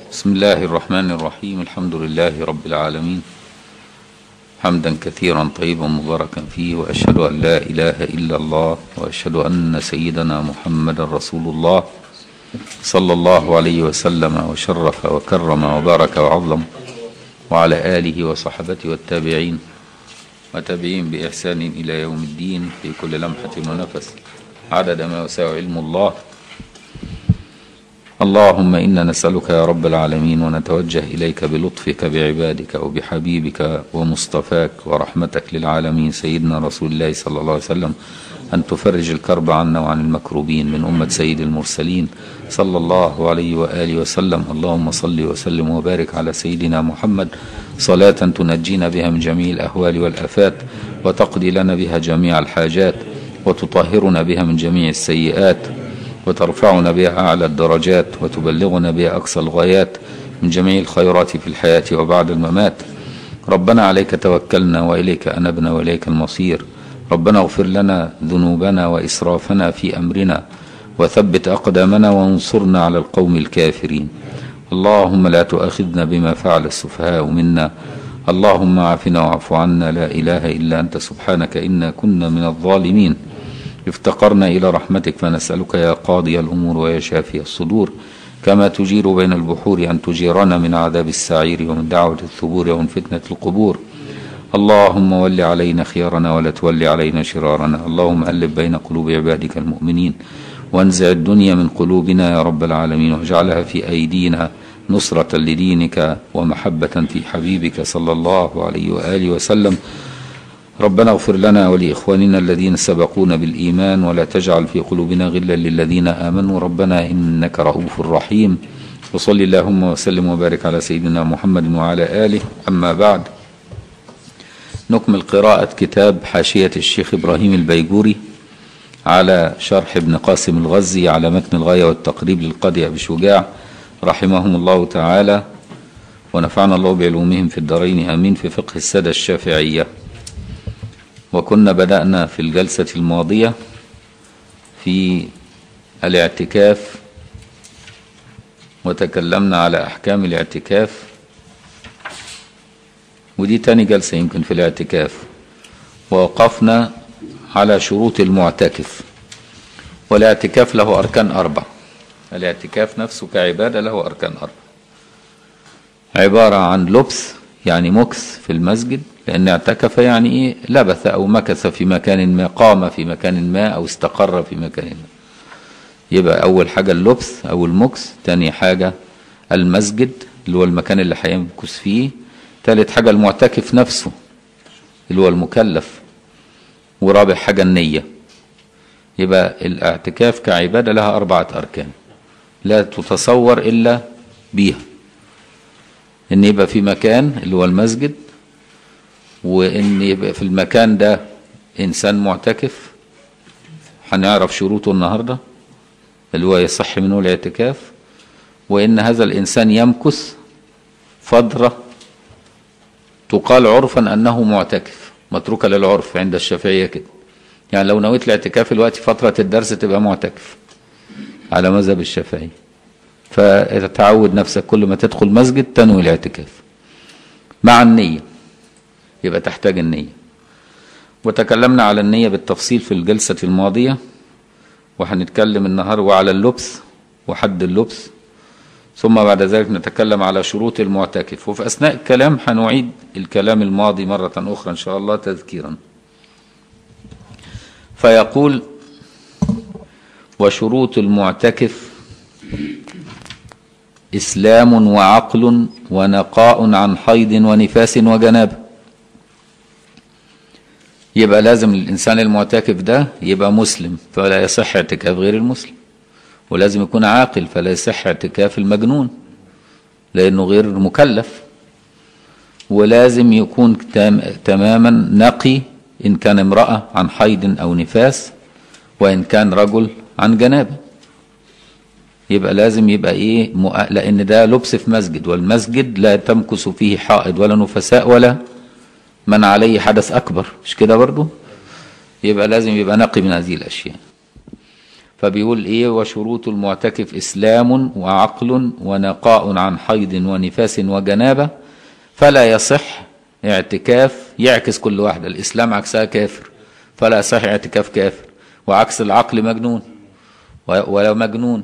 بسم الله الرحمن الرحيم الحمد لله رب العالمين حمدا كثيرا طيبا مباركا فيه واشهد ان لا اله الا الله واشهد ان سيدنا محمدا رسول الله صلى الله عليه وسلم وشرف وكرم وبارك وعظم وعلى اله وصحبته والتابعين وتابعين باحسان الى يوم الدين في كل لمحه ونفس عدد ما وسع علم الله اللهم إنا نسألك يا رب العالمين ونتوجه إليك بلطفك بعبادك وبحبيبك ومصطفاك ورحمتك للعالمين سيدنا رسول الله صلى الله عليه وسلم أن تفرج الكرب عنا وعن المكروبين من أمة سيد المرسلين صلى الله عليه وآله وسلم اللهم صل وسلم وبارك على سيدنا محمد صلاة تنجينا بها من جميع الأهوال والأفات وتقضي لنا بها جميع الحاجات وتطهرنا بها من جميع السيئات وترفعنا بها أعلى الدرجات وتبلغنا بها أقصى الغايات من جميع الخيرات في الحياة وبعد الممات ربنا عليك توكلنا وإليك أنبنا وإليك المصير ربنا اغفر لنا ذنوبنا وإسرافنا في أمرنا وثبت أقدامنا وانصرنا على القوم الكافرين اللهم لا تؤاخذنا بما فعل السفهاء منا اللهم عافنا واعف عنا لا إله إلا أنت سبحانك إنا كنا من الظالمين افتقرنا إلى رحمتك فنسألك يا قاضي الأمور ويا شافي الصدور كما تجير بين البحور أن تجيرنا من عذاب السعير ومن دعوة الثبور ومن فتنة القبور اللهم ول علينا خيارنا ولا تول علينا شرارنا اللهم ألف بين قلوب عبادك المؤمنين وانزع الدنيا من قلوبنا يا رب العالمين واجعلها في أيدينا نصرة لدينك ومحبة في حبيبك صلى الله عليه وآله وسلم ربنا اغفر لنا ولإخواننا الذين سبقونا بالإيمان ولا تجعل في قلوبنا غلا للذين آمنوا ربنا إنك رؤوف رحيم وصل اللهم وسلم وبارك على سيدنا محمد وعلى آله أما بعد نكمل قراءة كتاب حاشية الشيخ إبراهيم البيجوري على شرح ابن قاسم الغزي على متن الغاية والتقريب للقاضي أبي شجاع رحمهم الله تعالى ونفعنا الله بعلومهم في الدارين آمين في فقه السادة الشافعية وكنا بدأنا في الجلسة الماضية في الاعتكاف وتكلمنا على أحكام الاعتكاف ودي تاني جلسة يمكن في الاعتكاف ووقفنا على شروط المعتكف والاعتكاف له أركان أربع الاعتكاف نفسه كعبادة له أركان أربع عبارة عن لبس يعني مكث في المسجد لأن اعتكف يعني إيه لبث أو مكث في مكان ما قام في مكان ما أو استقر في مكان ما يبقى أول حاجة اللبس أو المكث تاني حاجة المسجد اللي هو المكان اللي هيمكث فيه تالت حاجة المعتكف نفسه اللي هو المكلف ورابع حاجة النية يبقى الاعتكاف كعبادة لها أربعة أركان لا تتصور إلا بيها إن يبقى في مكان اللي هو المسجد وإن يبقى في المكان ده إنسان معتكف هنعرف شروطه النهاردة اللي هو يصح منه الاعتكاف وإن هذا الإنسان يمكث فترة تقال عرفا أنه معتكف متروكة للعرف عند الشافعية كده يعني لو نويت الاعتكاف الوقت فترة الدرس تبقى معتكف على مذهب الشافعي فتعود نفسك كل ما تدخل مسجد تنوي الاعتكاف مع النية يبقى تحتاج النية وتكلمنا على النية بالتفصيل في الجلسة الماضية وهنتكلم النهار وعلى اللبس وحد اللبس ثم بعد ذلك نتكلم على شروط المعتكف وفي أثناء الكلام هنعيد الكلام الماضي مرة أخرى إن شاء الله تذكيرا فيقول وشروط المعتكف إسلام وعقل ونقاء عن حيض ونفاس وجنابه يبقى لازم الإنسان المعتكف ده يبقى مسلم فلا يصح اعتكاف غير المسلم ولازم يكون عاقل فلا يصح اعتكاف المجنون لأنه غير مكلف ولازم يكون تماما نقي إن كان امرأة عن حيض أو نفاس وإن كان رجل عن جنابه يبقى لازم يبقى ايه مؤ... لان ده لبس في مسجد والمسجد لا تمكث فيه حائض ولا نفساء ولا من عليه حدث اكبر مش كده برضو يبقى لازم يبقى نقي من هذه الاشياء فبيقول ايه وشروط المعتكف اسلام وعقل ونقاء عن حيض ونفاس وجنابه فلا يصح اعتكاف يعكس كل واحده الاسلام عكسها كافر فلا يصح اعتكاف كافر وعكس العقل مجنون ولو مجنون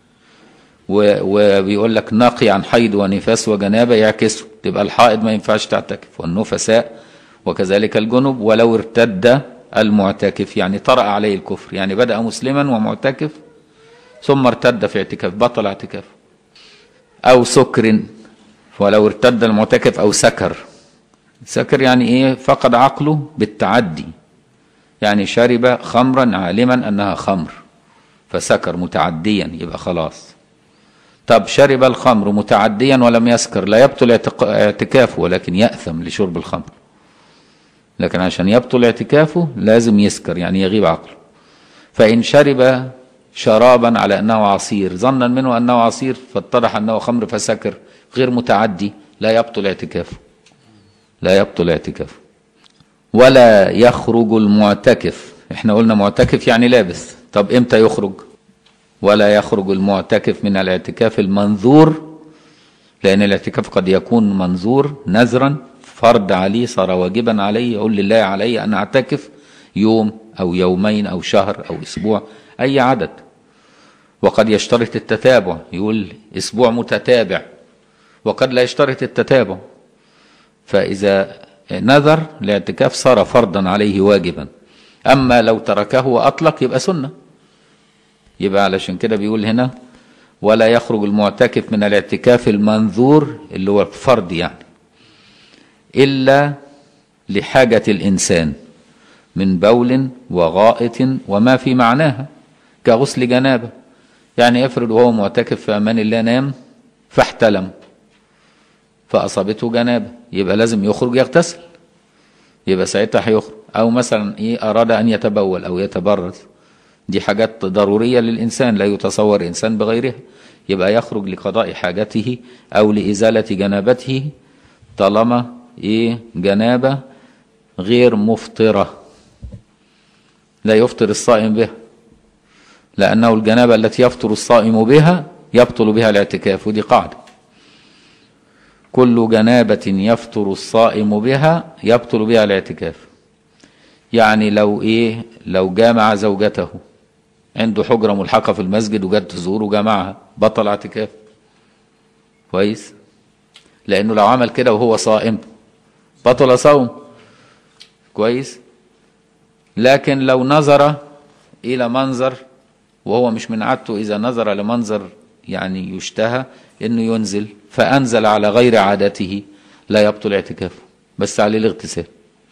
وبيقول لك نقي عن حيض ونفاس وجنابه يعكسه تبقى الحائض ما ينفعش تعتكف والنفساء وكذلك الجنب ولو ارتد المعتكف يعني طرأ عليه الكفر يعني بدأ مسلما ومعتكف ثم ارتد في اعتكاف بطل اعتكافه أو سكر ولو ارتد المعتكف أو سكر سكر يعني إيه فقد عقله بالتعدي يعني شرب خمرا عالما أنها خمر فسكر متعديا يبقى خلاص طب شرب الخمر متعديا ولم يسكر لا يبطل اعتكافه ولكن يأثم لشرب الخمر لكن عشان يبطل اعتكافه لازم يسكر يعني يغيب عقله فإن شرب شرابا على أنه عصير ظنا منه أنه عصير فاتضح أنه خمر فسكر غير متعدي لا يبطل اعتكافه لا يبطل اعتكافه ولا يخرج المعتكف احنا قلنا معتكف يعني لابس طب امتى يخرج ولا يخرج المعتكف من الاعتكاف المنذور لأن الاعتكاف قد يكون منذور نذرا فرض عليه صار واجبا عليه يقول لله علي أن أعتكف يوم أو يومين أو شهر أو أسبوع أي عدد وقد يشترط التتابع يقول أسبوع متتابع وقد لا يشترط التتابع فإذا نذر الاعتكاف صار فرضا عليه واجبا أما لو تركه وأطلق يبقى سنة يبقى علشان كده بيقول هنا ولا يخرج المعتكف من الاعتكاف المنذور اللي هو فرض يعني إلا لحاجة الإنسان من بول وغائط وما في معناها كغسل جنابة يعني افرض وهو معتكف في أمان الله نام فاحتلم فأصابته جنابة يبقى لازم يخرج يغتسل يبقى ساعتها هيخرج أو مثلا إيه أراد أن يتبول أو يتبرز دي حاجات ضرورية للإنسان لا يتصور إنسان بغيرها يبقى يخرج لقضاء حاجته أو لإزالة جنابته طالما إيه جنابة غير مفطرة لا يفطر الصائم بها لأنه الجنابة التي يفطر الصائم بها يبطل بها الاعتكاف ودي قاعدة كل جنابة يفطر الصائم بها يبطل بها الاعتكاف يعني لو ايه لو جامع زوجته عنده حجرة ملحقة في المسجد وجت تزور وجامعها بطل اعتكاف كويس لانه لو عمل كده وهو صائم بطل صوم كويس لكن لو نظر الى منظر وهو مش من عادته اذا نظر لمنظر يعني يشتهى انه ينزل فانزل على غير عادته لا يبطل اعتكافه بس عليه الاغتسال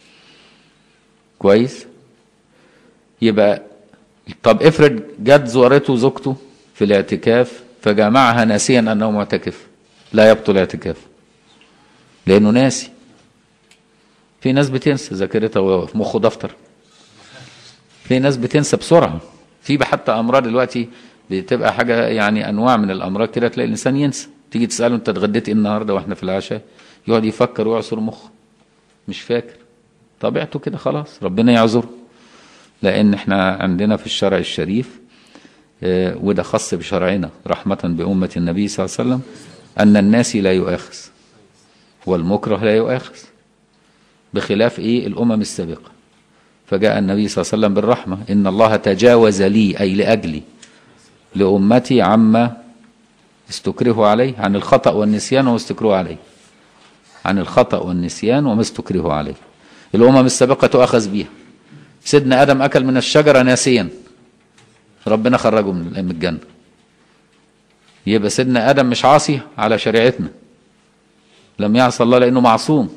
كويس يبقى طب افرض جت زوارته زوجته في الاعتكاف فجامعها ناسيا انه معتكف لا يبطل اعتكافه لانه ناسي في ناس بتنسى ذاكرتها وفي مخه دفتر في ناس بتنسى بسرعه في حتى امراض دلوقتي بتبقى حاجه يعني انواع من الامراض كده تلاقي الانسان ينسى تيجي تساله انت اتغديت ايه النهارده واحنا في العشاء يقعد يفكر ويعصر مخه مش فاكر طبيعته كده خلاص ربنا يعذره لان احنا عندنا في الشرع الشريف اه وده خاص بشرعنا رحمة بأمة النبي صلى الله عليه وسلم أن الناس لا يؤاخذ والمكره لا يؤاخذ بخلاف إيه الأمم السابقة فجاء النبي صلى الله عليه وسلم بالرحمة إن الله تجاوز لي أي لأجلي لأمتي عما استكرهوا عليه عن الخطأ والنسيان وما استكرهوا عليه عن الخطأ والنسيان وما استكرهوا عليه الأمم السابقة تؤخذ بها سيدنا آدم أكل من الشجرة ناسيا ربنا خرجه من الجنة يبقى سيدنا آدم مش عاصي على شريعتنا لم يعصى الله لأنه معصوم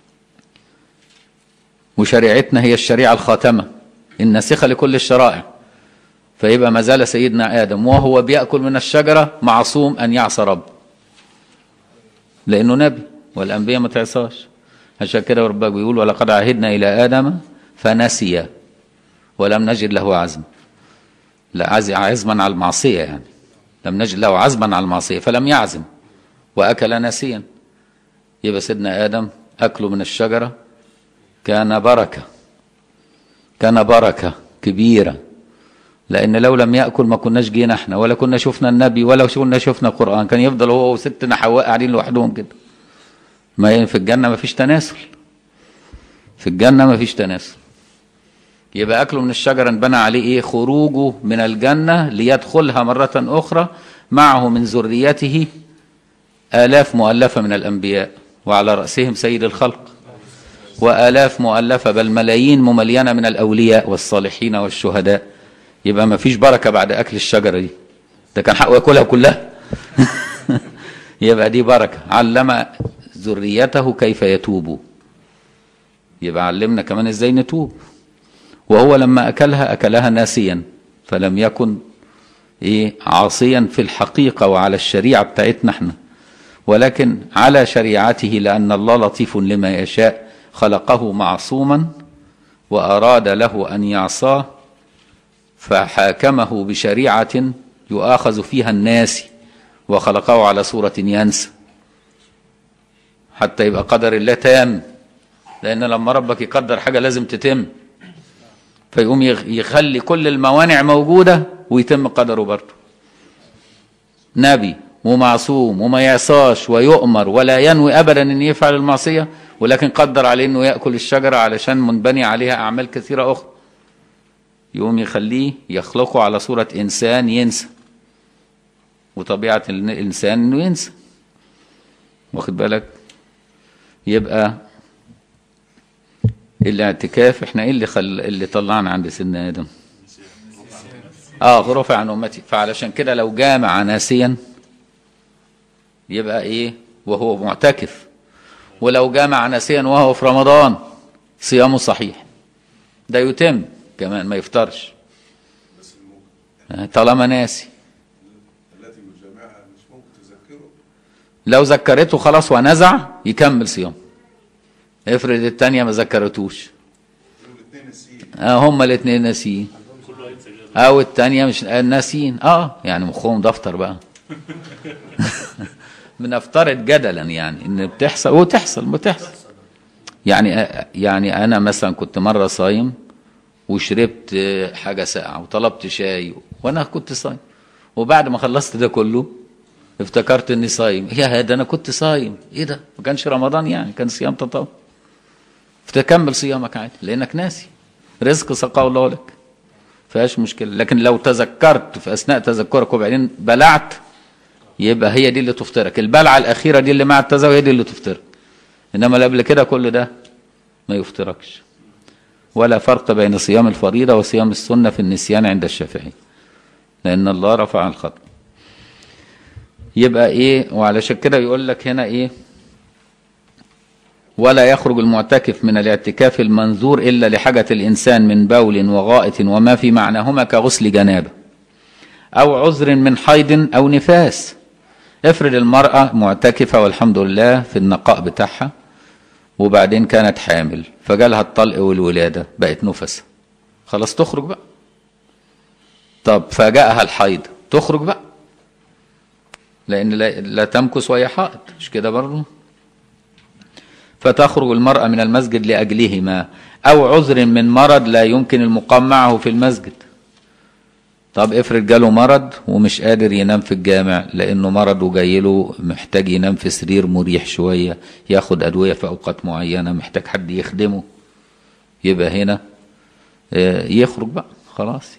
وشريعتنا هي الشريعة الخاتمة الناسخة لكل الشرائع فيبقى ما زال سيدنا آدم وهو بيأكل من الشجرة معصوم أن يعصى رب لأنه نبي والأنبياء ما تعصاش عشان كده ربنا بيقول ولقد عهدنا إلى آدم فنسي ولم نجد له عزم لا عزما على المعصية يعني لم نجد له عزما على المعصية فلم يعزم وأكل ناسيا يبقى سيدنا آدم أكله من الشجرة كان بركة كان بركة كبيرة لان لو لم ياكل ما كناش جينا احنا ولا كنا شفنا النبي ولا كنا شفنا القران كان يفضل هو وستنا حواء قاعدين لوحدهم كده ما في الجنه ما فيش تناسل في الجنه ما فيش تناسل يبقى اكله من الشجره انبنى عليه ايه خروجه من الجنه ليدخلها مره اخرى معه من ذريته آلاف مؤلفة من الأنبياء وعلى رأسهم سيد الخلق وآلاف مؤلفة بل ملايين مملينة من الأولياء والصالحين والشهداء يبقى ما فيش بركة بعد أكل الشجرة دي ده كان حقه ياكلها كلها يبقى دي بركة علم ذريته كيف يتوبوا يبقى علمنا كمان ازاي نتوب وهو لما أكلها أكلها ناسيا فلم يكن إيه عاصيا في الحقيقة وعلى الشريعة بتاعتنا احنا ولكن على شريعته لأن الله لطيف لما يشاء خلقه معصوما وأراد له أن يعصاه فحاكمه بشريعة يؤاخذ فيها الناس وخلقه على صورة ينسى حتى يبقى قدر الله تام لأن لما ربك يقدر حاجة لازم تتم فيقوم يخلي كل الموانع موجودة ويتم قدره برضه نبي ومعصوم وما يعصاش ويؤمر ولا ينوي ابدا ان يفعل المعصيه ولكن قدر عليه انه ياكل الشجره علشان منبني عليها اعمال كثيره اخرى يقوم يخليه يخلقه على صوره انسان ينسى وطبيعه الانسان انه ينسى واخد بالك يبقى الاعتكاف احنا ايه اللي خل... اللي طلعنا عند سيدنا ادم اه رفع عن امتي فعلشان كده لو جامع ناسيا يبقى ايه وهو معتكف ولو جامع ناسيا وهو في رمضان صيامه صحيح ده يتم كمان ما يفطرش طالما ناسي التي يجامعها مش ممكن تذكره لو ذكرته خلاص ونزع يكمل صيام افرض التانية ما ذكرتوش يقول الاثنين نسيين اه هما الاثنين ناسيين او التانية مش ناسيين اه يعني مخهم دفتر بقى بنفترض جدلا يعني ان بتحصل وتحصل بتحصل يعني يعني انا مثلا كنت مره صايم وشربت حاجه ساقعه وطلبت شاي وانا كنت صايم وبعد ما خلصت ده كله افتكرت اني صايم يا ده انا كنت صايم ايه ده ما كانش رمضان يعني كان صيام تطوع فتكمل صيامك عادي لانك ناسي رزق سقاه الله لك فيهاش مشكله لكن لو تذكرت في اثناء تذكرك وبعدين بلعت يبقى هي دي اللي تفطرك البلعه الاخيره دي اللي مع التزاوج هي دي اللي تفطرك انما اللي قبل كده كل ده ما يفطركش ولا فرق بين صيام الفريضه وصيام السنه في النسيان عند الشافعي لان الله رفع الخطأ يبقى ايه وعلشان كده يقول لك هنا ايه ولا يخرج المعتكف من الاعتكاف المنذور الا لحاجه الانسان من بول وغائط وما في معناهما كغسل جنابه او عذر من حيض او نفاس افرض المراه معتكفه والحمد لله في النقاء بتاعها وبعدين كانت حامل فجالها الطلق والولاده بقت نفسه خلاص تخرج بقى طب فجاءها الحيض تخرج بقى لان لا, لا تمكث وهي حائض مش كده برضه فتخرج المرأة من المسجد لأجلهما أو عذر من مرض لا يمكن المقام معه في المسجد طب افرض جاله مرض ومش قادر ينام في الجامع لأنه مرض وجاي له محتاج ينام في سرير مريح شوية ياخد أدوية في أوقات معينة محتاج حد يخدمه يبقى هنا يخرج بقى خلاص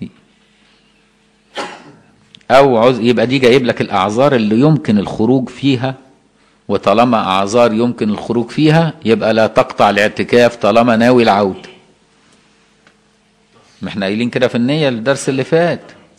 أو عذر يبقى دي جايب لك الأعذار اللي يمكن الخروج فيها وطالما أعذار يمكن الخروج فيها يبقى لا تقطع الاعتكاف طالما ناوي العود ما احنا قايلين كده في النية الدرس اللي فات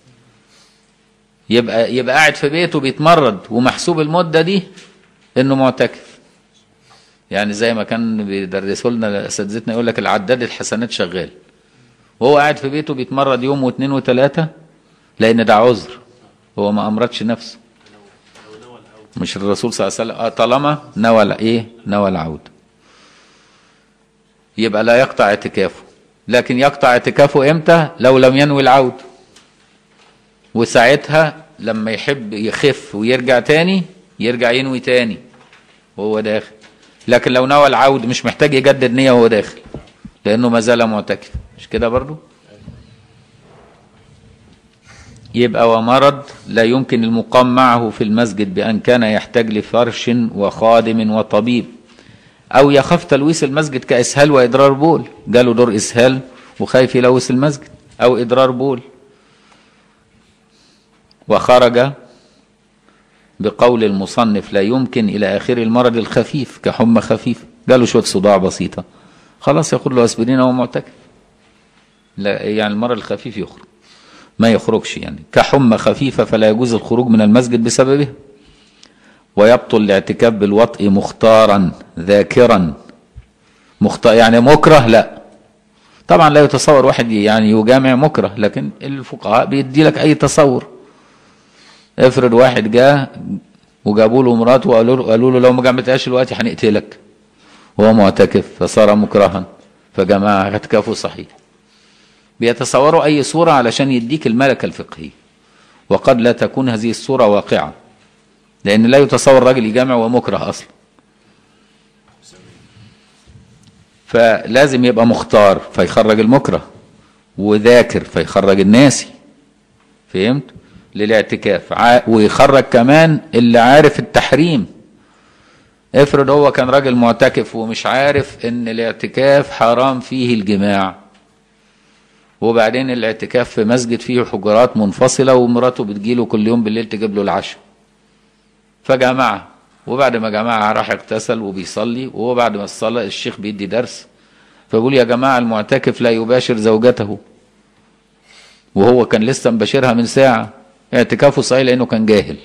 يبقى يبقى قاعد في بيته بيتمرد ومحسوب المدة دي انه معتكف يعني زي ما كان بيدرسوا لنا اساتذتنا يقول لك العداد الحسنات شغال وهو قاعد في بيته بيتمرد يوم واثنين وثلاثة لأن ده عذر هو ما أمرتش نفسه مش الرسول صلى الله عليه وسلم طالما نوى ايه نوى العود يبقى لا يقطع اعتكافه لكن يقطع اعتكافه امتى لو لم ينوي العود وساعتها لما يحب يخف ويرجع تاني يرجع ينوي تاني وهو داخل لكن لو نوى العود مش محتاج يجدد نية وهو داخل لأنه ما زال معتكف مش كده برضو يبقى ومرض لا يمكن المقام معه في المسجد بأن كان يحتاج لفرش وخادم وطبيب أو يخاف تلويث المسجد كإسهال وإضرار بول جاله دور إسهال وخايف يلوث المسجد أو إضرار بول وخرج بقول المصنف لا يمكن إلى آخر المرض الخفيف كحمى خفيف جاله شوية صداع بسيطة خلاص ياخد له أسبرين وهو معتكف لا يعني المرض الخفيف يخرج ما يخرجش يعني كحمى خفيفة فلا يجوز الخروج من المسجد بسببه ويبطل الاعتكاف بالوطء مختارا ذاكرا مختار يعني مكره لا طبعا لا يتصور واحد يعني يجامع مكره لكن الفقهاء بيدي لك اي تصور افرض واحد جاء وجابوا له مراته وقالوا له قالوا له لو ما جامعتهاش دلوقتي هنقتلك وهو معتكف فصار مكرها فجماعة اعتكافه صحيح بيتصوروا أي صورة علشان يديك الملكة الفقهية وقد لا تكون هذه الصورة واقعة لأن لا يتصور راجل يجامع ومكره أصلا فلازم يبقى مختار فيخرج المكره وذاكر فيخرج الناسي فهمت للاعتكاف ع- ويخرج كمان اللي عارف التحريم افرض هو كان راجل معتكف ومش عارف ان الاعتكاف حرام فيه الجماع وبعدين الاعتكاف في مسجد فيه حجرات منفصلة ومراته بتجيله كل يوم بالليل تجيب له العشاء فجمعها وبعد ما جمعها راح اغتسل وبيصلي وهو بعد ما الصلاة الشيخ بيدي درس فبيقول يا جماعة المعتكف لا يباشر زوجته وهو كان لسه مباشرها من ساعة اعتكافه صحيح لأنه كان جاهل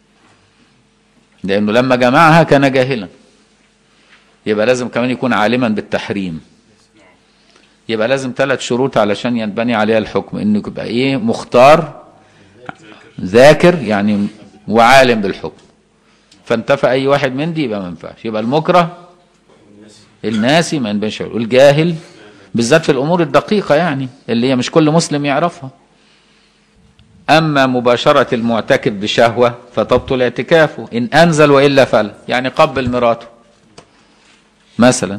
لأنه لما جمعها كان جاهلا يبقى لازم كمان يكون عالما بالتحريم يبقى لازم ثلاث شروط علشان ينبني عليها الحكم انه يبقى ايه مختار ذاكر يعني وعالم بالحكم فانتفى اي واحد من دي يبقى ما ينفعش يبقى المكره الناسي ما ينبنش عليه. الجاهل بالذات في الامور الدقيقه يعني اللي هي مش كل مسلم يعرفها اما مباشره المعتكف بشهوه فتبطل اعتكافه ان انزل والا فلا يعني قبل مراته مثلا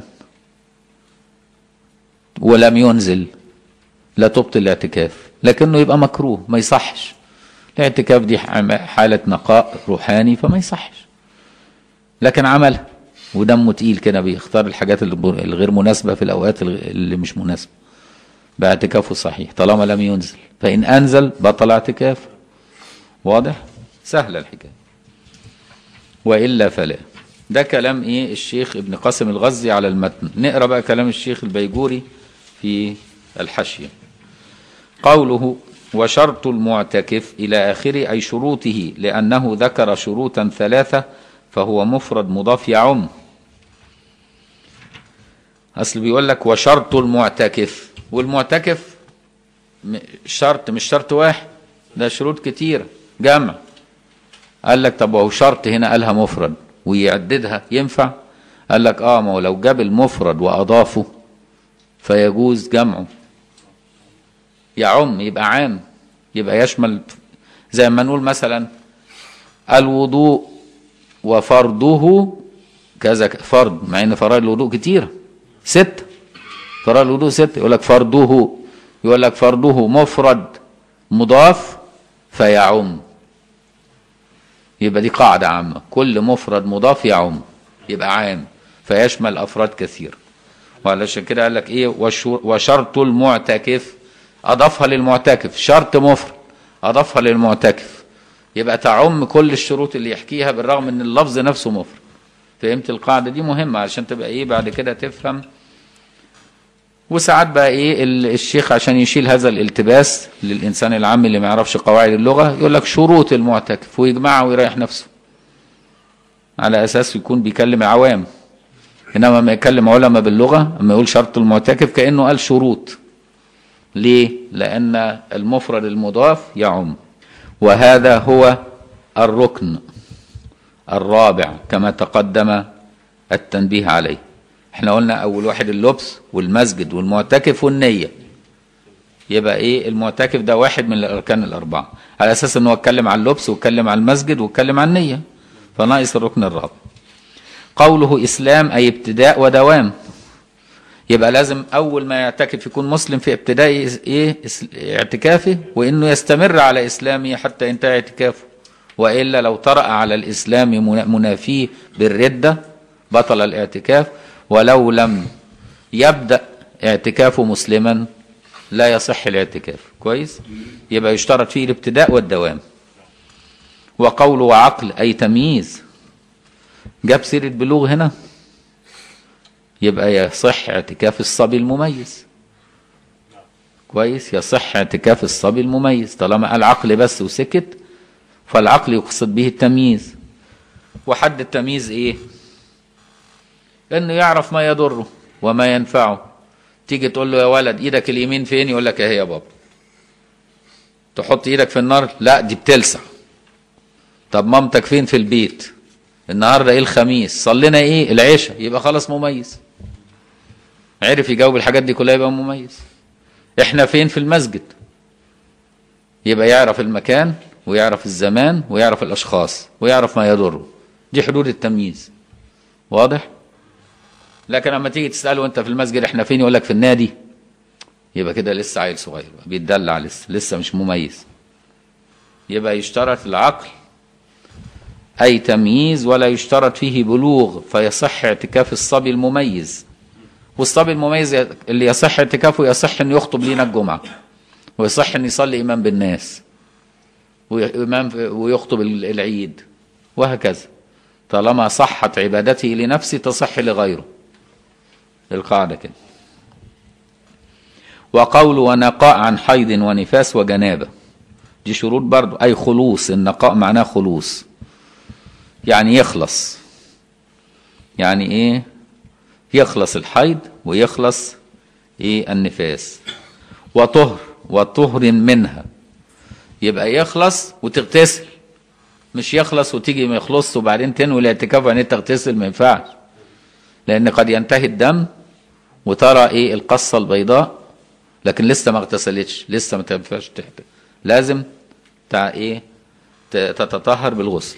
ولم ينزل لا تبطل الاعتكاف لكنه يبقى مكروه ما يصحش الاعتكاف دي حالة نقاء روحاني فما يصحش لكن عملها ودمه تقيل كده بيختار الحاجات اللي ب- الغير مناسبة في الأوقات الغ- اللي مش مناسبة باعتكافه صحيح طالما لم ينزل فإن أنزل بطل اعتكافه واضح سهلة الحكاية وإلا فلا ده كلام إيه الشيخ ابن قاسم الغزي على المتن نقرأ بقى كلام الشيخ البيجوري في الحشية قوله وشرط المعتكف إلى آخره أي شروطه لأنه ذكر شروطا ثلاثة فهو مفرد مضاف يعم أصل بيقول لك وشرط المعتكف والمعتكف م- شرط مش شرط واحد ده شروط كتيرة جمع قال لك طب وهو شرط هنا قالها مفرد ويعددها ينفع قال لك اه ما هو لو جاب المفرد واضافه فيجوز جمعه يعم يبقى عام يبقى يشمل زي ما نقول مثلا الوضوء وفرضه كذا ك- فرض مع ان فرائض الوضوء كتيره ست فرائض الوضوء ست يقول لك فرضه يقول لك فرضه مفرد مضاف فيعم يبقى دي قاعدة عامة كل مفرد مضاف يعم يبقى عام فيشمل أفراد كثير وعلشان كده قال لك إيه وشو- وشرط المعتكف أضافها للمعتكف شرط مفرد أضافها للمعتكف يبقى تعم كل الشروط اللي يحكيها بالرغم ان اللفظ نفسه مفرد فهمت القاعدة دي مهمة عشان تبقى ايه بعد كده تفهم وساعات بقى ايه ال- الشيخ عشان يشيل هذا الالتباس للانسان العام اللي ما يعرفش قواعد اللغه يقول لك شروط المعتكف ويجمعها ويريح نفسه على اساس يكون بيكلم عوام انما ما يكلم علماء باللغه اما يقول شرط المعتكف كانه قال شروط ليه لان المفرد المضاف يعم وهذا هو الركن الرابع كما تقدم التنبيه عليه احنا قلنا اول واحد اللبس والمسجد والمعتكف والنية يبقى ايه المعتكف ده واحد من الاركان الاربعة على اساس انه اتكلم عن اللبس واتكلم عن المسجد واتكلم عن النية فناقص الركن الرابع قوله اسلام اي ابتداء ودوام يبقى لازم اول ما يعتكف يكون مسلم في ابتداء ايه اس- اعتكافه وانه يستمر على اسلامه حتى ينتهي اعتكافه والا لو طرأ على الاسلام منا- منافيه بالرده بطل الاعتكاف ولو لم يبدا اعتكافه مسلما لا يصح الاعتكاف كويس يبقى يشترط فيه الابتداء والدوام وقوله وعقل اي تمييز جاب سيره بلوغ هنا يبقى يصح اعتكاف الصبي المميز كويس يصح اعتكاف الصبي المميز طالما قال عقل بس وسكت فالعقل يقصد به التمييز وحد التمييز ايه انه يعرف ما يضره وما ينفعه تيجي تقول له يا ولد ايدك اليمين فين يقول لك اهي يا بابا تحط ايدك في النار لا دي بتلسع طب مامتك فين في البيت النهارده ايه الخميس صلينا ايه العشاء يبقى خلاص مميز عرف يجاوب الحاجات دي كلها يبقى مميز احنا فين في المسجد يبقى يعرف المكان ويعرف الزمان ويعرف الاشخاص ويعرف ما يضره دي حدود التمييز واضح لكن لما تيجي تساله انت في المسجد احنا فين يقول لك في النادي يبقى كده لسه عيل صغير بقى، بيتدلع لسه لسه مش مميز يبقى يشترط العقل أي تمييز ولا يشترط فيه بلوغ فيصح اعتكاف الصبي المميز والصبي المميز اللي يصح اعتكافه يصح أن يخطب لنا الجمعة ويصح أن يصلي إمام بالناس وإمام ويخطب العيد وهكذا طالما صحت عبادته لنفسه تصح لغيره القاعدة كده وقول ونقاء عن حيض ونفاس وجنابة دي شروط برضو أي خلوص النقاء معناه خلوص يعني يخلص يعني ايه يخلص الحيض ويخلص ايه النفاس وطهر وطهر منها يبقى يخلص وتغتسل مش يخلص وتيجي ما يخلصش وبعدين تنوي الاعتكاف وبعدين تغتسل ما ينفعش لان قد ينتهي الدم وترى ايه القصه البيضاء لكن لسه ما اغتسلتش لسه ما تنفعش تحت لازم تع ايه ت- تتطهر بالغسل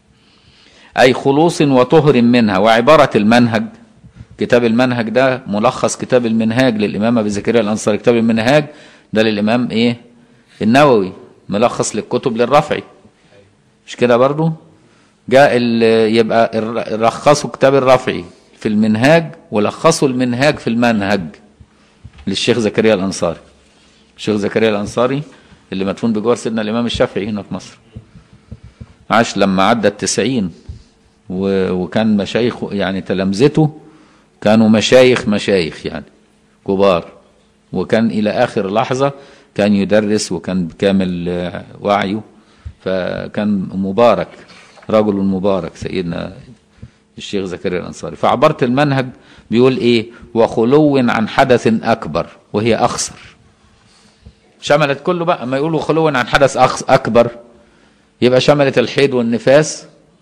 أي خلوص وطهر منها وعبارة المنهج كتاب المنهج ده ملخص كتاب المنهاج للإمام أبي زكريا الأنصاري كتاب المنهاج ده للإمام إيه النووي ملخص للكتب للرفعي مش كده برضو جاء ال- يبقى الر- رخصوا كتاب الرفعي في المنهاج ولخصوا المنهاج في المنهج للشيخ زكريا الأنصاري الشيخ زكريا الأنصاري اللي مدفون بجوار سيدنا الإمام الشافعي هنا في مصر عاش لما عدى التسعين و- وكان مشايخ يعني تلامذته كانوا مشايخ مشايخ يعني كبار وكان إلى آخر لحظة كان يدرس وكان بكامل آه، وعيه فكان مبارك رجل مبارك سيدنا الشيخ زكريا الأنصاري فعبرت المنهج بيقول إيه وخلو عن حدث أكبر وهي أخسر شملت كله بقى ما يقولوا خلو عن حدث أخ- أكبر يبقى شملت الحيض والنفاس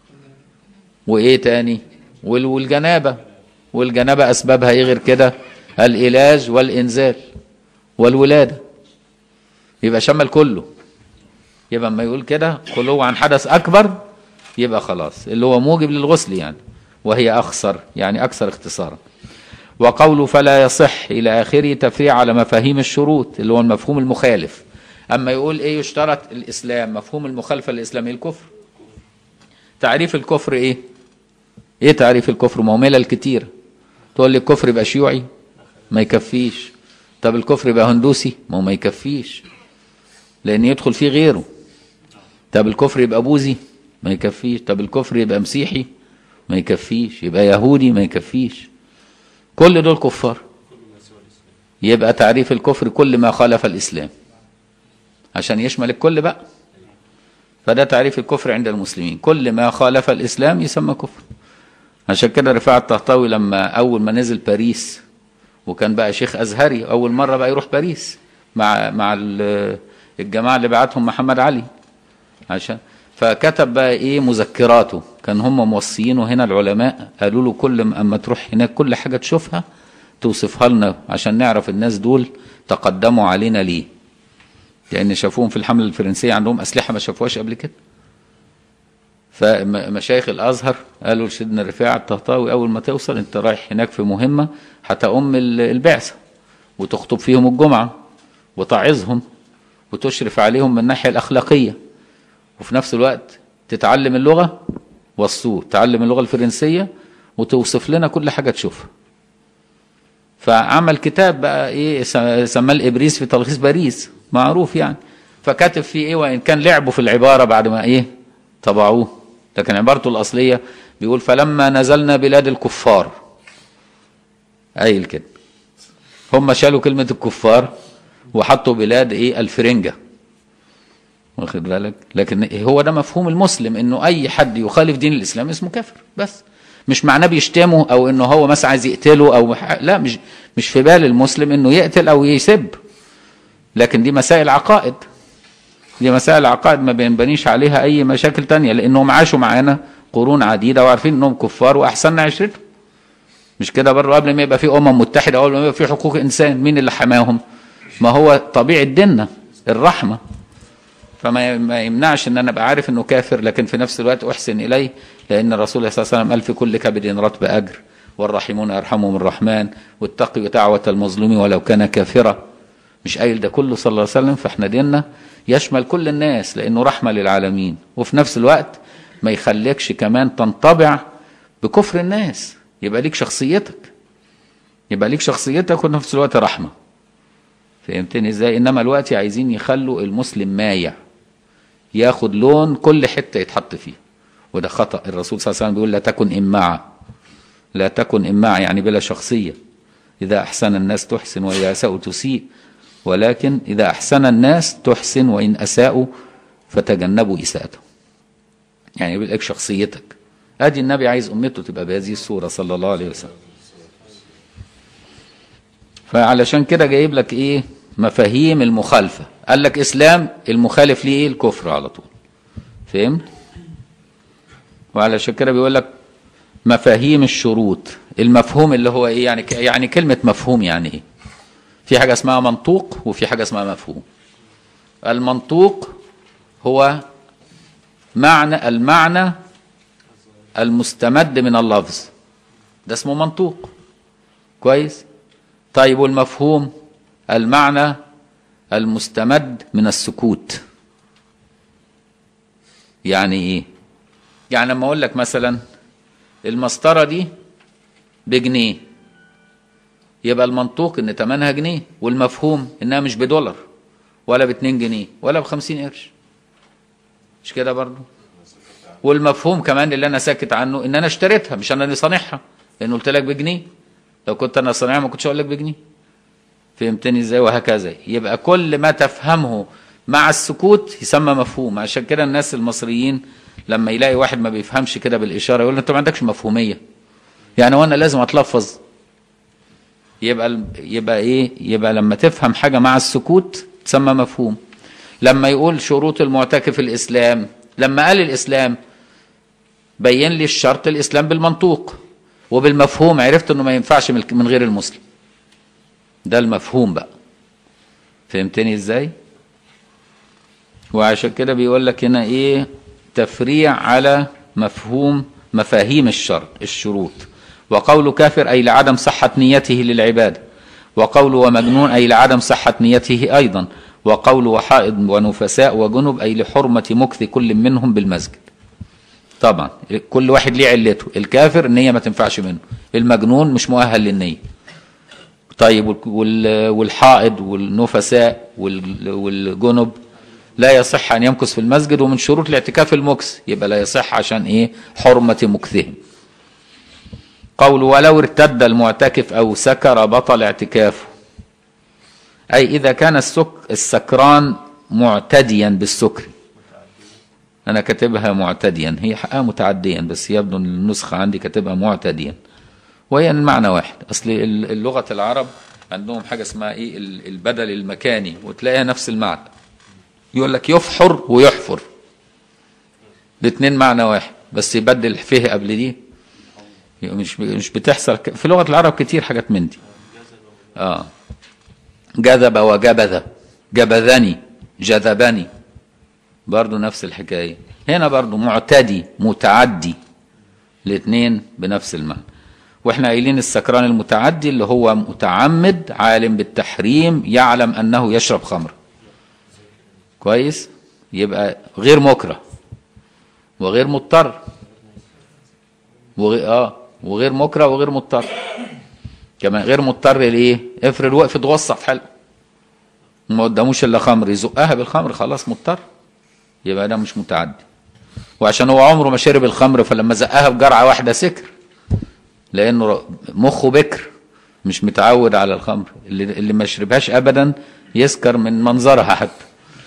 وايه تاني وال- والجنابه والجنابه اسبابها ايه غير كده العلاج والانزال والولاده يبقى شمل كله يبقى اما يقول كده خلو عن حدث اكبر يبقى خلاص اللي هو موجب للغسل يعني وهي اخسر يعني اكثر اختصارا وقوله فلا يصح الى اخره تفريع على مفاهيم الشروط اللي هو المفهوم المخالف اما يقول ايه يشترط الاسلام مفهوم المخالفه للاسلام إيه الكفر تعريف الكفر ايه ايه تعريف الكفر ما هو ملل كتير تقول لي الكفر يبقى شيوعي ما يكفيش طب الكفر يبقى هندوسي ما هو ما يكفيش لان يدخل فيه غيره طب الكفر يبقى بوذي ما يكفيش طب الكفر يبقى مسيحي ما يكفيش يبقى يهودي ما يكفيش كل دول كفار يبقى تعريف الكفر كل ما خالف الاسلام عشان يشمل الكل بقى فده تعريف الكفر عند المسلمين كل ما خالف الإسلام يسمى كفر عشان كده رفاعة الطهطاوي لما أول ما نزل باريس وكان بقى شيخ أزهري أول مرة بقى يروح باريس مع مع ال- الجماعة اللي بعتهم محمد علي عشان فكتب بقى إيه مذكراته كان هم موصيينه هنا العلماء قالوا له كل ما أما تروح هناك كل حاجة تشوفها توصفها لنا عشان نعرف الناس دول تقدموا علينا ليه لان شافوهم في الحمله الفرنسيه عندهم اسلحه ما شافوهاش قبل كده فمشايخ الازهر قالوا لسيدنا الرفاع الطهطاوي اول ما توصل انت رايح هناك في مهمه هتأم ال- البعثه وتخطب فيهم الجمعه وتعظهم وتشرف عليهم من الناحيه الاخلاقيه وفي نفس الوقت تتعلم اللغه والصور تعلم اللغه الفرنسيه وتوصف لنا كل حاجه تشوفها فعمل كتاب بقى ايه س- سماه الابريس في تلخيص باريس معروف يعني فكاتب فيه ايه وان كان لعبوا في العباره بعد ما ايه طبعوه لكن عبارته الاصليه بيقول فلما نزلنا بلاد الكفار قايل كده هم شالوا كلمه الكفار وحطوا بلاد ايه الفرنجه واخد بالك لكن هو ده مفهوم المسلم انه اي حد يخالف دين الاسلام اسمه كافر بس مش معناه بيشتمه او انه هو مثلا عايز يقتله او ح- لا مش مش في بال المسلم انه يقتل او يسب لكن دي مسائل عقائد دي مسائل عقائد ما بينبنيش عليها اي مشاكل تانية لانهم عاشوا معانا قرون عديده وعارفين انهم كفار واحسننا عشرتهم مش كده برضه قبل ما يبقى في امم متحده قبل ما يبقى في حقوق انسان مين اللي حماهم ما هو طبيعه ديننا الرحمه فما ما يمنعش ان انا ابقى عارف انه كافر لكن في نفس الوقت احسن اليه لان الرسول صلى الله عليه وسلم قال في كل كبد رطب اجر والراحمون يرحمهم الرحمن واتقوا دعوه المظلوم ولو كان كافرا مش قايل ده كله صلى الله عليه وسلم فاحنا ديننا يشمل كل الناس لانه رحمه للعالمين وفي نفس الوقت ما يخليكش كمان تنطبع بكفر الناس يبقى ليك شخصيتك يبقى ليك شخصيتك وفي نفس الوقت رحمه فهمتني ازاي انما الوقت عايزين يخلوا المسلم مايع ياخد لون كل حته يتحط فيه وده خطا الرسول صلى الله عليه وسلم بيقول لا تكن اماعه لا تكن اماعه يعني بلا شخصيه اذا احسن الناس تحسن واذا اساءوا تسيء ولكن اذا احسن الناس تحسن وان اساءوا فتجنبوا اساءتهم يعني يقول لك شخصيتك ادي النبي عايز امته تبقى بهذه الصوره صلى الله عليه وسلم فعلشان كده جايب لك ايه مفاهيم المخالفه قال لك اسلام المخالف ليه ايه الكفر على طول فهمت وعلشان كده بيقول لك مفاهيم الشروط المفهوم اللي هو ايه يعني ك- يعني كلمه مفهوم يعني ايه في حاجه اسمها منطوق وفي حاجه اسمها مفهوم المنطوق هو معنى المعنى المستمد من اللفظ ده اسمه منطوق كويس طيب والمفهوم المعنى المستمد من السكوت يعني ايه يعني لما اقول لك مثلا المسطره دي بجنيه يبقى المنطوق ان تمنها جنيه والمفهوم انها مش بدولار ولا باتنين جنيه ولا بخمسين قرش مش كده برضو والمفهوم كمان اللي انا ساكت عنه ان انا اشتريتها مش انا اللي صانعها لان قلت لك بجنيه لو كنت انا صانعها ما كنتش اقول لك بجنيه فهمتني ازاي وهكذا يبقى كل ما تفهمه مع السكوت يسمى مفهوم عشان كده الناس المصريين لما يلاقي واحد ما بيفهمش كده بالاشاره يقول له انت ما عندكش مفهوميه يعني وانا لازم اتلفظ يبقى ال- يبقى ايه يبقى لما تفهم حاجه مع السكوت تسمى مفهوم لما يقول شروط المعتكف الاسلام لما قال الاسلام بين لي الشرط الاسلام بالمنطوق وبالمفهوم عرفت انه ما ينفعش من من غير المسلم ده المفهوم بقى فهمتني ازاي وعشان كده بيقول لك هنا ايه تفريع على مفهوم مفاهيم الشرط الشروط وقول كافر اي لعدم صحة نيته للعبادة وقول ومجنون اي لعدم صحة نيته ايضا وقول وحائض ونفساء وجنب اي لحرمة مكث كل منهم بالمسجد طبعا كل واحد ليه علته الكافر النية ما تنفعش منه المجنون مش مؤهل للنية طيب وال- وال- والحائض والنفساء وال- والجنب لا يصح ان يمكث في المسجد ومن شروط الاعتكاف المكث يبقى لا يصح عشان ايه حرمة مكثهم قول ولو ارتد المعتكف او سكر بطل اعتكافه اي اذا كان السك السكران معتديا بالسكر انا كاتبها معتديا هي حقها متعديا بس يبدو ان النسخه عندي كاتبها معتديا وهي المعنى واحد اصل ال- اللغه العرب عندهم حاجه اسمها ايه ال- البدل المكاني وتلاقيها نفس المعنى يقول لك يفحر ويحفر الاثنين معنى واحد بس يبدل فيه قبل دي مش مش بتحصل ك- في لغه العرب كتير حاجات من دي اه جذب وجبذ جبذني جذبني برضو نفس الحكاية هنا برضو معتدي متعدي الاثنين بنفس المعنى واحنا قايلين السكران المتعدي اللي هو متعمد عالم بالتحريم يعلم انه يشرب خمر كويس يبقى غير مكره وغير مضطر وغير اه وغير مكره وغير مضطر كمان غير مضطر لايه افرض وقف اتوسع في حلقه ما قداموش الا خمر يزقها بالخمر خلاص مضطر يبقى ده مش متعدي وعشان هو عمره ما شرب الخمر فلما زقها بجرعه واحده سكر لانه مخه بكر مش متعود على الخمر اللي اللي ما شربهاش ابدا يسكر من منظرها حتى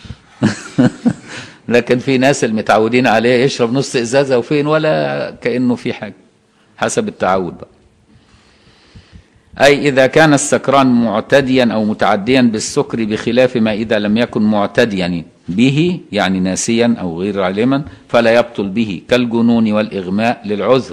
لكن في ناس المتعودين عليه يشرب نص ازازه وفين ولا كانه في حاجه حسب التعود بقى أي إذا كان السكران معتديا أو متعديا بالسكر بخلاف ما إذا لم يكن معتديا به يعني ناسيا أو غير عالما فلا يبطل به كالجنون والإغماء للعذر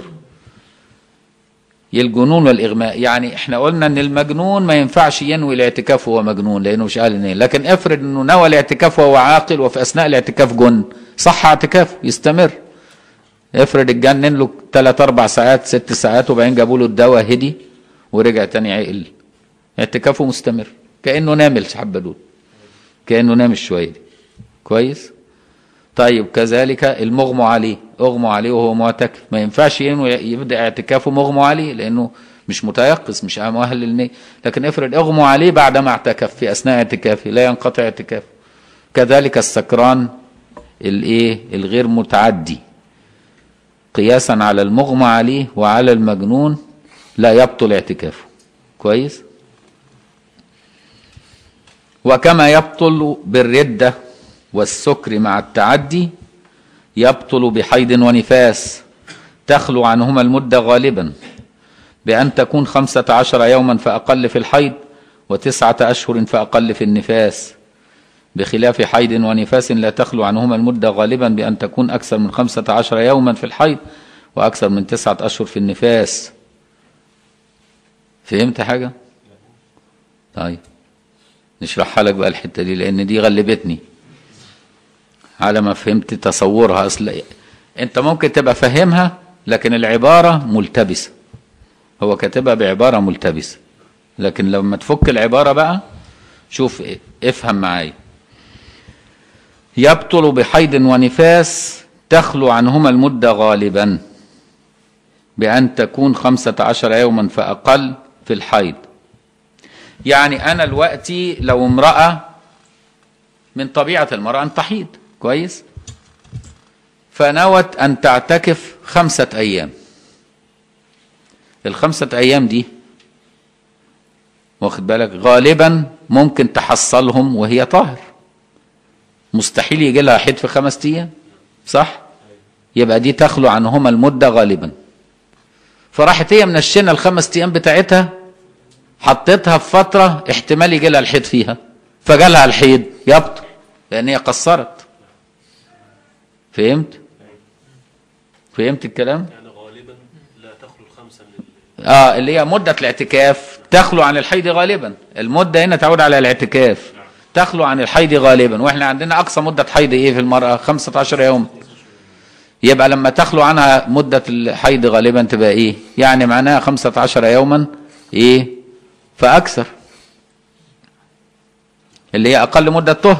الجنون والإغماء يعني احنا قلنا ان المجنون ما ينفعش ينوي الاعتكاف وهو مجنون لانه مش قال ايه لكن افرض انه نوى الاعتكاف وهو عاقل وفي اثناء الاعتكاف جن صح اعتكافه يستمر افرض اتجنن له 3 4 ساعات 6 ساعات وبعدين جابوا له الدواء هدي ورجع تاني عقل اعتكافه مستمر كانه نام الحبه دول كانه نام الشويه دي كويس طيب كذلك المغمى عليه اغمى عليه وهو معتكف ما ينفعش ينوي يبدا اعتكافه مغمى عليه لانه مش متيقظ مش مؤهل للنية لكن افرض اغمى عليه بعد ما اعتكف في اثناء اعتكافه لا ينقطع اعتكافه كذلك السكران الايه الغير متعدي قياسا على المغمى عليه وعلى المجنون لا يبطل اعتكافه كويس وكما يبطل بالردة والسكر مع التعدي يبطل بحيض ونفاس تخلو عنهما المدة غالبا بأن تكون خمسة عشر يوما فأقل في الحيض وتسعة أشهر فأقل في النفاس بخلاف حيض ونفاس لا تخلو عنهما المدة غالبا بأن تكون أكثر من خمسة عشر يوما في الحيض وأكثر من تسعة أشهر في النفاس فهمت حاجة؟ طيب نشرحها لك بقى الحتة دي لأن دي غلبتني على ما فهمت تصورها أصل أنت ممكن تبقى فاهمها لكن العبارة ملتبسة هو كاتبها بعبارة ملتبسة لكن لما تفك العبارة بقى شوف افهم معايا يبطل بحيض ونفاس تخلو عنهما المدة غالبا بأن تكون خمسة عشر يوما فأقل في الحيض يعني أنا دلوقتي لو امرأة من طبيعة المرأة أن تحيض كويس فنوت أن تعتكف خمسة أيام الخمسة أيام دي واخد بالك غالبا ممكن تحصلهم وهي طاهر مستحيل يجي لها حيض في خمس أيام صح يبقى دي تخلو عنهما المدة غالبا فراحت هي منشنه الخمس ايام بتاعتها حطيتها في فتره احتمال يجي لها الحيض فيها فجالها الحيض يبطل لان هي قصرت فهمت فهمت الكلام يعني غالبا لا تخلو الخمسة من اه اللي هي مده الاعتكاف تخلو عن الحيض غالبا المده هنا تعود على الاعتكاف تخلو عن الحيض غالبا واحنا عندنا اقصى مده حيض ايه في المراه 15 يوم يبقى لما تخلو عنها مدة الحيض غالبا تبقى ايه يعني معناها خمسة عشر يوما ايه فأكثر اللي هي أقل مدة طهر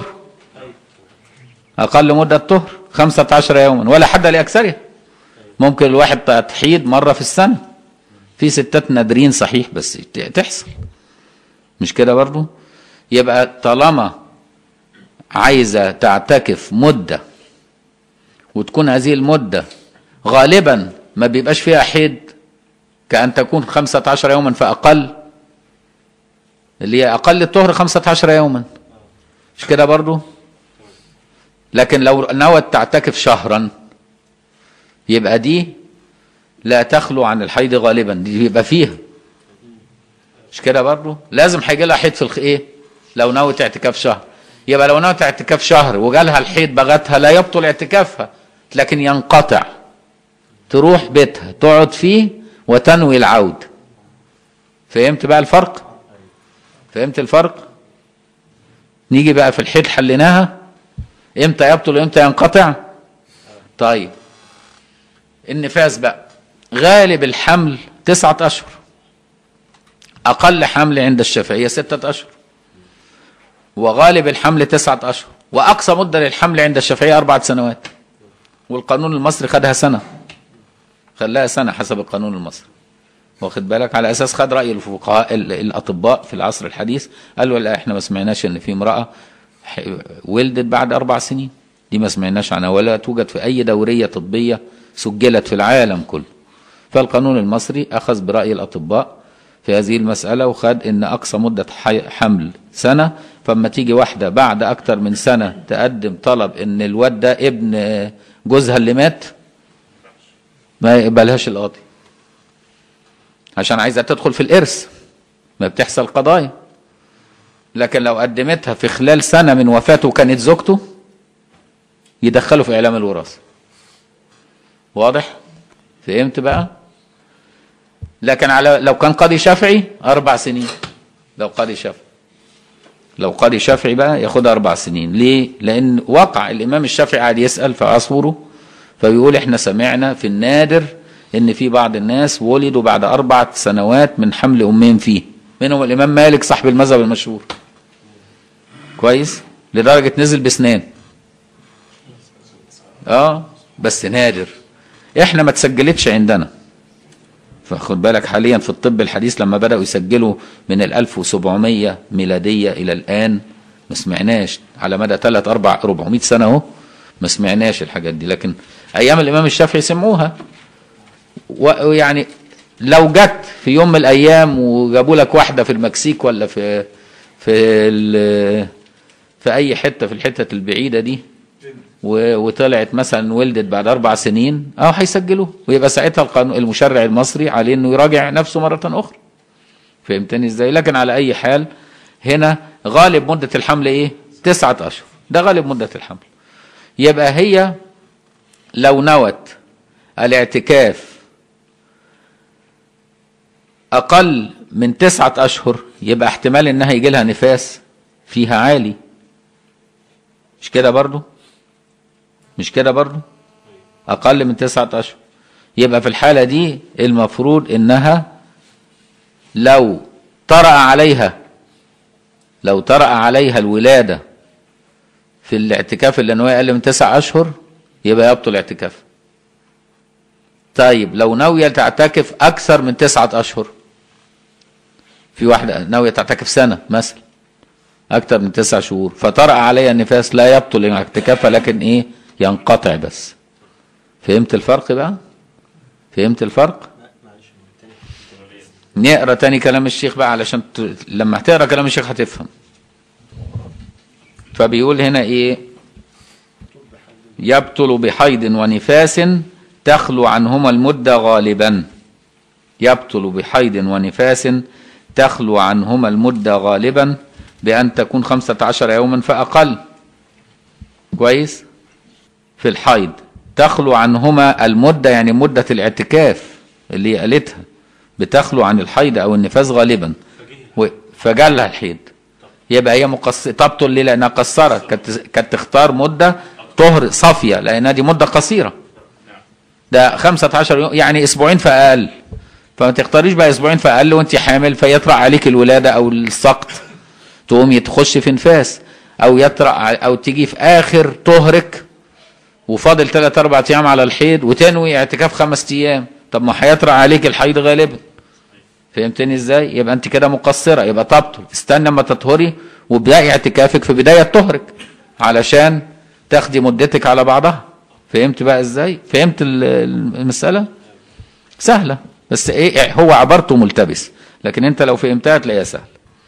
أقل مدة طهر خمسة عشر يوما ولا حد لأكثرها ممكن الواحد تحيض مرة في السنة في ستات نادرين صحيح بس تحصل مش كده برضو يبقى طالما عايزة تعتكف مدة وتكون هذه المدة غالبا ما بيبقاش فيها حيض كأن تكون خمسة عشر يوما فأقل اللي هي أقل الطهر خمسة عشر يوما مش كده برضو لكن لو نوت تعتكف شهرا يبقى دي لا تخلو عن الحيض غالبا دي بيبقى فيها مش كده برضو لازم هيجي لها حيض في الخ ايه لو نوت اعتكاف شهر يبقى لو نوت اعتكاف شهر وجالها الحيض بغتها لا يبطل اعتكافها لكن ينقطع تروح بيتها تقعد فيه وتنوي العود فهمت بقى الفرق فهمت الفرق نيجي بقى في الحيض حليناها امتى يبطل وامتى ينقطع طيب النفاس بقى غالب الحمل تسعة أشهر أقل حمل عند الشافعية ستة أشهر وغالب الحمل تسعة أشهر وأقصى مدة للحمل عند الشافعية أربعة سنوات والقانون المصري خدها سنة خلاها سنة حسب القانون المصري واخد بالك على أساس خد رأي الفقهاء ال- الأطباء في العصر الحديث قالوا لا إحنا ما سمعناش إن في امرأة ح- ولدت بعد أربع سنين دي ما سمعناش عنها ولا توجد في أي دورية طبية سجلت في العالم كله فالقانون المصري أخذ برأي الأطباء في هذه المسألة وخد إن أقصى مدة حي- حمل سنة فما تيجي واحدة بعد أكتر من سنة تقدم طلب إن الواد ده ابن جوزها اللي مات ما يقبلهاش القاضي عشان عايزة تدخل في الإرث ما بتحصل قضايا لكن لو قدمتها في خلال سنة من وفاته وكانت زوجته يدخلوا في إعلام الوراثة واضح؟ فهمت بقى؟ لكن على لو كان قاضي شافعي أربع سنين لو قاضي شافعي لو قاضي شافعي بقى ياخدها أربع سنين ليه؟ لأن وقع الإمام الشافعي قاعد يسأل في عصفوره فبيقول إحنا سمعنا في النادر إن في بعض الناس ولدوا بعد أربع سنوات من حمل أمهم فيه منهم الإمام مالك صاحب المذهب المشهور كويس؟ لدرجة نزل بسنان اه بس نادر احنا ما تسجلتش عندنا فخد بالك حاليا في الطب الحديث لما بدأوا يسجلوا من ال 1700 ميلادية إلى الآن ما سمعناش على مدى 3 4 400 سنة أهو ما سمعناش الحاجات دي لكن أيام الإمام الشافعي سمعوها و- ويعني لو جت في يوم من الأيام وجابوا لك واحدة في المكسيك ولا في في ال- في أي حتة في الحتة البعيدة دي و- وطلعت مثلا ولدت بعد اربع سنين اه هيسجلوه ويبقى ساعتها القانون المشرع المصري عليه انه يراجع نفسه مره اخرى فهمتني ازاي لكن على اي حال هنا غالب مده الحمل ايه تسعة اشهر ده غالب مده الحمل يبقى هي لو نوت الاعتكاف اقل من تسعة اشهر يبقى احتمال انها يجي لها نفاس فيها عالي مش كده برضو مش كده برضو اقل من تسعة اشهر يبقى في الحالة دي المفروض انها لو طرأ عليها لو طرأ عليها الولادة في الاعتكاف اللي ناوية اقل من تسع اشهر يبقى يبطل اعتكاف طيب لو ناوية تعتكف اكثر من تسعة اشهر في واحدة ناوية تعتكف سنة مثلا اكثر من تسع شهور فطرأ عليها النفاس لا يبطل اعتكافها لكن ايه ينقطع بس فهمت الفرق بقى فهمت الفرق معلش تاني نقرا تاني كلام الشيخ بقى علشان ت... لما هتقرا كلام الشيخ هتفهم فبيقول هنا ايه يبطل بحيض ونفاس تخلو عنهما المدة غالبا يبطل بحيض ونفاس تخلو عنهما المدة غالبا بأن تكون خمسة عشر يوما فأقل كويس في الحيض تخلو عنهما المدة يعني مدة الاعتكاف اللي هي قالتها بتخلو عن الحيض أو النفاس غالبا و- فجالها الحيض يبقى هي مقص تبطل ليه لأنها قصرت كانت كانت تختار مدة طهر صافية لأنها دي مدة قصيرة ده 15 يوم يعني أسبوعين فأقل فما تختاريش بقى أسبوعين فأقل وأنت حامل فيطرأ عليك الولادة أو السقط تقوم تخش في نفاس أو يطرأ ع- أو تيجي في آخر طهرك وفاضل ثلاث اربع ايام على الحيض وتنوي اعتكاف خمس ايام طب ما هيطرأ عليك الحيض غالبا فهمتني ازاي يبقى انت كده مقصره يبقى تبطل استنى اما تطهري وابداي اعتكافك في بدايه طهرك علشان تاخدي مدتك على بعضها فهمت بقى ازاي فهمت ال- ال- المساله سهله بس ايه هو عبارته ملتبس لكن انت لو فهمتها تلاقيها سهله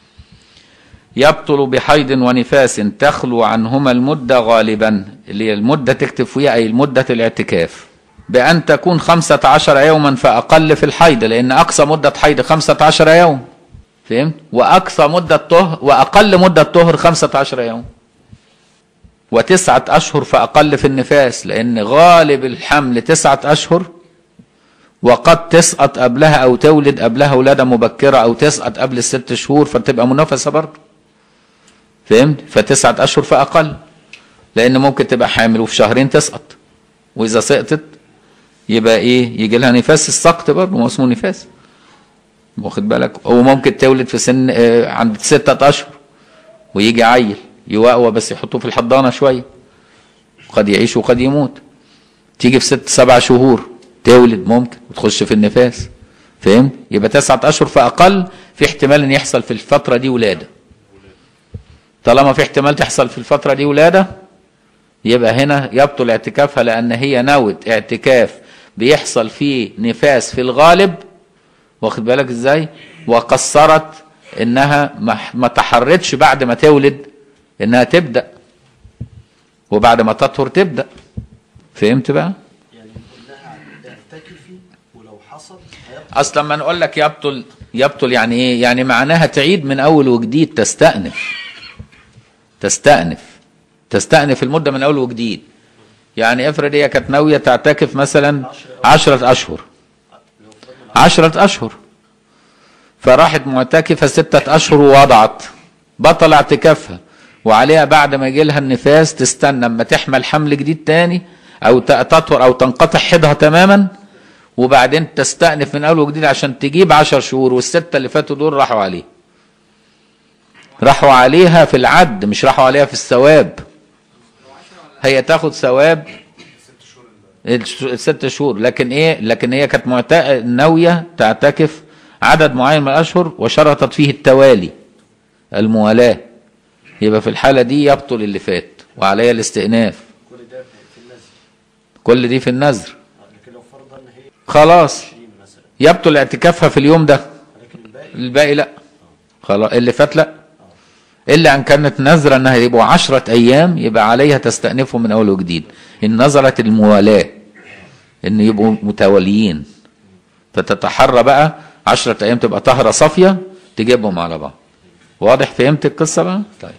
يبطل بحيض ونفاس تخلو عنهما المدة غالبا اللي هي المدة تكتب فيها أي المدة الاعتكاف بأن تكون خمسة عشر يوما فأقل في الحيض لأن أقصى مدة حيض خمسة عشر يوم فهمت وأقصى مدة طهر وأقل مدة طهر خمسة عشر يوم وتسعة أشهر فأقل في النفاس لأن غالب الحمل تسعة أشهر وقد تسقط قبلها أو تولد قبلها ولادة مبكرة أو تسقط قبل الست شهور فتبقى منافسة برضه فهمت فتسعة أشهر فأقل لان ممكن تبقى حامل وفي شهرين تسقط واذا سقطت يبقى ايه يجي لها نفاس السقط برضه ما هو اسمه نفاس واخد بالك وممكن تولد في سن آه، عند ستة اشهر ويجي عيل يوقوى بس يحطوه في الحضانه شويه قد يعيش وقد يموت تيجي في ست سبع شهور تولد ممكن وتخش في النفاس فهمت يبقى تسعة اشهر فاقل في احتمال ان يحصل في الفتره دي ولاده طالما في احتمال تحصل في الفتره دي ولاده يبقى هنا يبطل اعتكافها لان هي نوت اعتكاف بيحصل فيه نفاس في الغالب واخد بالك ازاي وقصرت انها ما ما تحرتش بعد ما تولد انها تبدا وبعد ما تطهر تبدا فهمت بقى يعني نقول لها اعتكفي ولو حصل هيبقى اصلا ما نقول لك يبطل يبطل يعني ايه يعني معناها تعيد من اول وجديد تستأنف تستأنف تستأنف المدة من اول وجديد يعني افرض هي كانت ناوية تعتكف مثلا عشرة اشهر عشرة اشهر فراحت معتكفة ستة اشهر ووضعت بطل اعتكافها وعليها بعد ما يجي لها النفاس تستنى اما تحمل حمل جديد تاني او ت- تطهر او تنقطع حيضها تماما وبعدين تستأنف من اول وجديد عشان تجيب عشر شهور والستة اللي فاتوا دول راحوا عليه راحوا عليها في العد مش راحوا عليها في الثواب هي تاخد ثواب الش- الست شهور لكن ايه لكن هي كانت معت- ناويه تعتكف عدد معين من الاشهر وشرطت فيه التوالي الموالاه يبقى في الحاله دي يبطل اللي فات وعليها الاستئناف كل ده في النزل كل دي في النذر لكن لو فرضا ان هي خلاص 20 مثلا يبطل اعتكافها في اليوم ده لكن الباقي الباقي لا خلاص اللي فات لا الا ان كانت نذرا انها يبقوا عشرة ايام يبقى عليها تستأنفه من اول وجديد ان نظرت الموالاه ان يبقوا متواليين فتتحرى بقى عشرة ايام تبقى طهرة صافية تجيبهم على بعض واضح فهمت القصة بقى طيب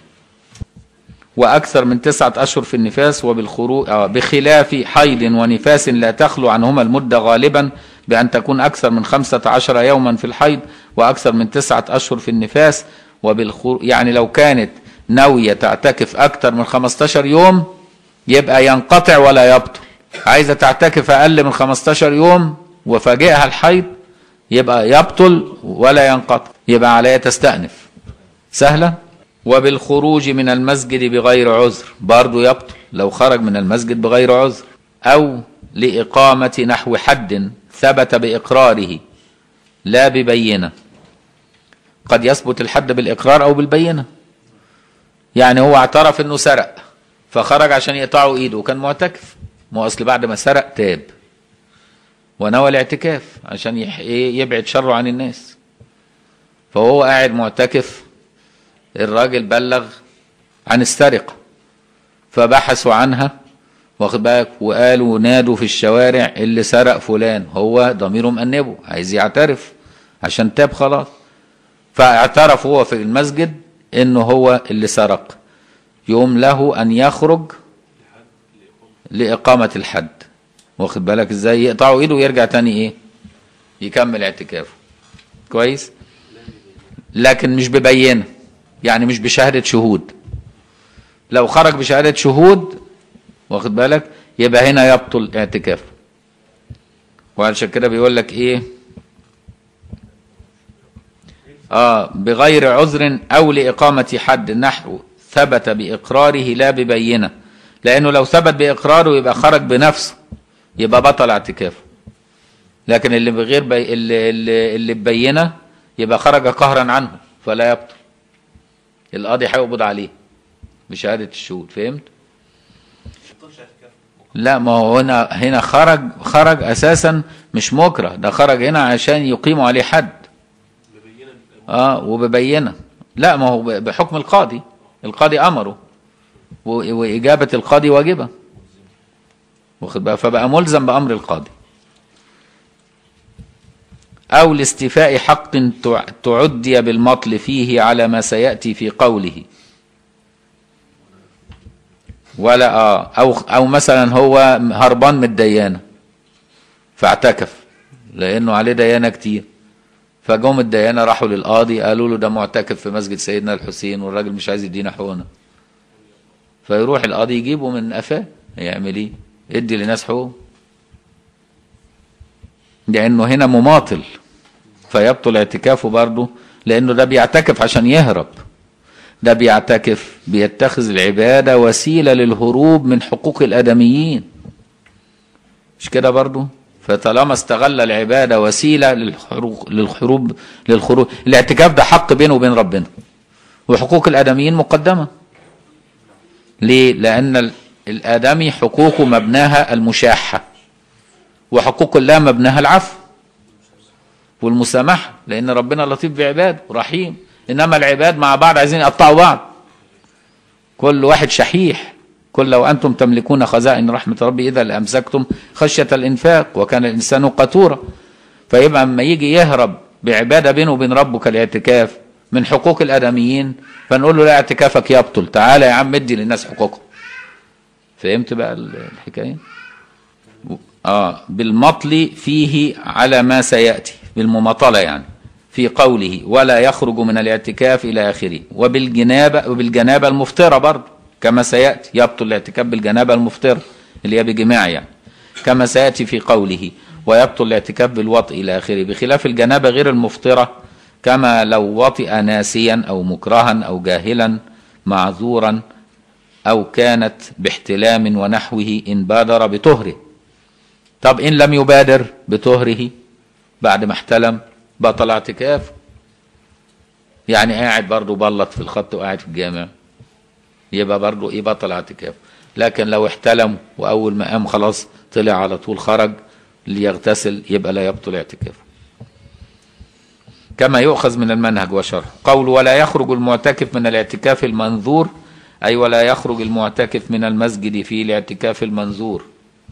واكثر من تسعة اشهر في النفاس وبالخروج آه بخلاف حيض ونفاس لا تخلو عنهما المدة غالبا بان تكون اكثر من خمسة عشر يوما في الحيض واكثر من تسعة اشهر في النفاس وبالخروج يعني لو كانت ناوية تعتكف اكثر من 15 يوم يبقى ينقطع ولا يبطل عايزة تعتكف اقل من 15 يوم وفاجئها الحيض يبقى يبطل ولا ينقطع يبقى عليها تستأنف سهلة وبالخروج من المسجد بغير عذر برضو يبطل لو خرج من المسجد بغير عذر أو لإقامة نحو حد ثبت بإقراره لا ببينة قد يثبت الحد بالإقرار أو بالبينة يعني هو اعترف أنه سرق فخرج عشان يقطعوا إيده وكان معتكف ما هو أصل بعد ما سرق تاب ونوى الاعتكاف عشان يح- إيه يبعد شره عن الناس فهو قاعد معتكف الراجل بلغ عن السرقة فبحثوا عنها واخد بالك وقالوا نادوا في الشوارع اللي سرق فلان هو ضميره مأنبه عايز يعترف عشان تاب خلاص فاعترف هو في المسجد انه هو اللي سرق يوم له ان يخرج لإقامة الحد واخد بالك ازاي يقطعوا ايده ويرجع تاني ايه يكمل اعتكافه كويس لكن مش ببينه يعني مش بشهادة شهود لو خرج بشهادة شهود واخد بالك يبقى هنا يبطل اعتكافه وعشان كده بيقول لك ايه اه بغير عذر او لإقامة حد نحو ثبت بإقراره لا ببينة لأنه لو ثبت بإقراره يبقى خرج بنفسه يبقى بطل اعتكافه لكن اللي بغير بي... اللي اللي, اللي ببينة يبقى خرج قهرا عنه فلا يبطل القاضي هيقبض عليه بشهادة الشهود فهمت؟ لا ما هو هنا هنا خرج خرج اساسا مش مكره ده خرج هنا عشان يقيموا عليه حد اه وببينه لا ما هو ب- بحكم القاضي القاضي امره و- واجابه القاضي واجبه واخد بقى فبقى ملزم بامر القاضي او لاستيفاء حق تع- تعدي بالمطل فيه على ما سياتي في قوله ولا اه او او مثلا هو هربان من الديانه فاعتكف لانه عليه ديانه كتير فجم الديانه راحوا للقاضي قالوا له ده معتكف في مسجد سيدنا الحسين والراجل مش عايز يدينا حقوقنا فيروح القاضي يجيبه من قفاه يعمل ايه ادي للناس حقوق لانه هنا مماطل فيبطل اعتكافه برضه لانه ده بيعتكف عشان يهرب ده بيعتكف بيتخذ العبادة وسيلة للهروب من حقوق الآدميين مش كده برضو فطالما استغل العبادة وسيلة للحروق للخروب للخروج الاعتكاف ده حق بينه وبين ربنا وحقوق الآدميين مقدمة ليه؟ لأن ال- الآدمي حقوقه مبناها المشاحة وحقوق الله مبناها العفو والمسامحة لأن ربنا لطيف بعباده رحيم إنما العباد مع بعض عايزين يقطعوا بعض كل واحد شحيح قل لو أنتم تملكون خزائن رحمة ربي إذا لأمسكتم خشية الإنفاق وكان الإنسان قتورا فيبقى أما يجي يهرب بعبادة بينه وبين ربه كالاعتكاف من حقوق الآدميين فنقول له لا اعتكافك يبطل تعالى يا عم ادي للناس حقوقهم فهمت بقى الحكاية آه بالمطل فيه على ما سيأتي بالمماطلة يعني في قوله ولا يخرج من الاعتكاف إلى آخره وبالجنابة وبالجنابة المفطرة برضه كما سيأتي يبطل الاعتكاف بالجنابة المفطرة اللي هي بجماع يعني كما سيأتي في قوله ويبطل الاعتكاف بالوطء إلى آخره بخلاف الجنابة غير المفطرة كما لو وطئ ناسيا أو مكرها أو جاهلا معذورا أو كانت باحتلام ونحوه إن بادر بطهره طب إن لم يبادر بطهره بعد ما احتلم بطل اعتكافه يعني قاعد برضه بلط في الخط وقاعد في الجامع يبقى برضه ايه بطل اعتكافه لكن لو احتلم واول ما قام خلاص طلع على طول خرج ليغتسل يبقى لا يبطل اعتكافه كما يؤخذ من المنهج وشرح قول ولا يخرج المعتكف من الاعتكاف المنذور أي ولا يخرج المعتكف من المسجد في الاعتكاف المنذور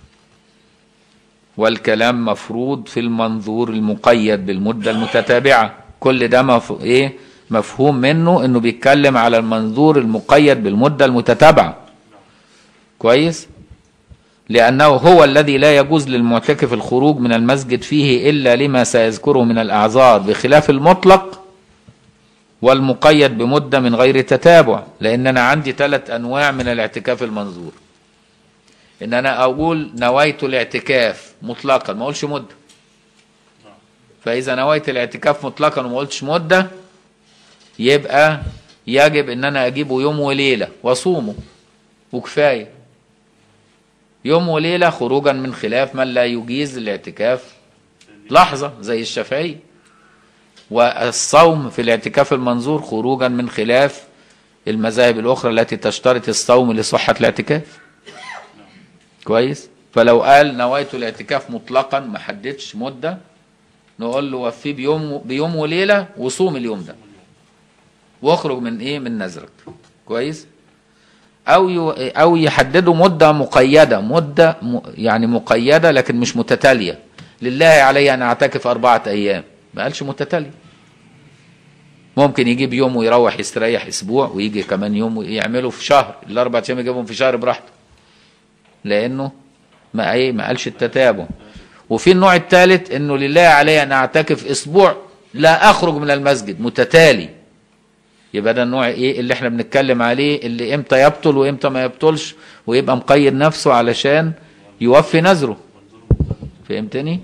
والكلام مفروض في المنظور المقيد بالمدة المتتابعة كل ده مف... إيه مفهوم منه انه بيتكلم على المنظور المقيد بالمدة المتتابعة كويس لأنه هو الذي لا يجوز للمعتكف الخروج من المسجد فيه إلا لما سيذكره من الأعذار بخلاف المطلق والمقيد بمدة من غير تتابع لأن أنا عندي ثلاث أنواع من الاعتكاف المنظور إن أنا أقول نويت الاعتكاف مطلقا ما أقولش مدة فإذا نويت الاعتكاف مطلقا وما قلتش مدة يبقى يجب إن أنا أجيبه يوم وليلة وأصومه وكفاية يوم وليلة خروجا من خلاف من لا يجيز الاعتكاف لحظة زي الشافعي والصوم في الاعتكاف المنظور خروجا من خلاف المذاهب الأخرى التي تشترط الصوم لصحة الاعتكاف كويس فلو قال نويت الاعتكاف مطلقا ما حددش مدة نقول له وفيه بيوم بيوم وليلة وصوم اليوم ده واخرج من ايه من نذرك كويس او يو او يحددوا مده مقيده مده م يعني مقيده لكن مش متتاليه لله علي ان اعتكف اربعه ايام ما قالش متتاليه ممكن يجيب يوم ويروح يستريح اسبوع ويجي كمان يوم ويعمله في شهر الاربع ايام يجيبهم في شهر براحته لانه ما ايه ما قالش التتابع وفي النوع الثالث انه لله علي ان اعتكف اسبوع لا اخرج من المسجد متتالي يبقى ده النوع ايه اللي احنا بنتكلم عليه اللي امتى يبطل وامتى ما يبطلش ويبقى مقيد نفسه علشان يوفي نذره فهمتني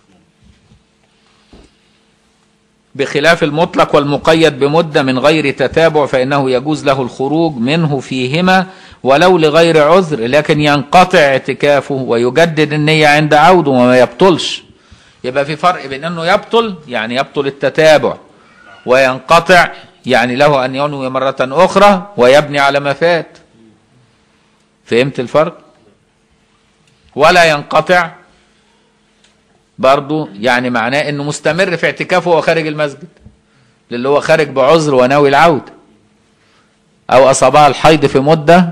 بخلاف المطلق والمقيد بمدة من غير تتابع فإنه يجوز له الخروج منه فيهما ولو لغير عذر لكن ينقطع اعتكافه ويجدد النية عند عوده وما يبطلش يبقى في فرق بين انه يبطل يعني يبطل التتابع وينقطع يعني له أن ينوي مرة أخرى ويبني على ما فات فهمت الفرق ولا ينقطع برضو يعني معناه أنه مستمر في اعتكافه وهو خارج المسجد اللي هو خارج بعذر وناوي العودة أو أصابها الحيض في مدة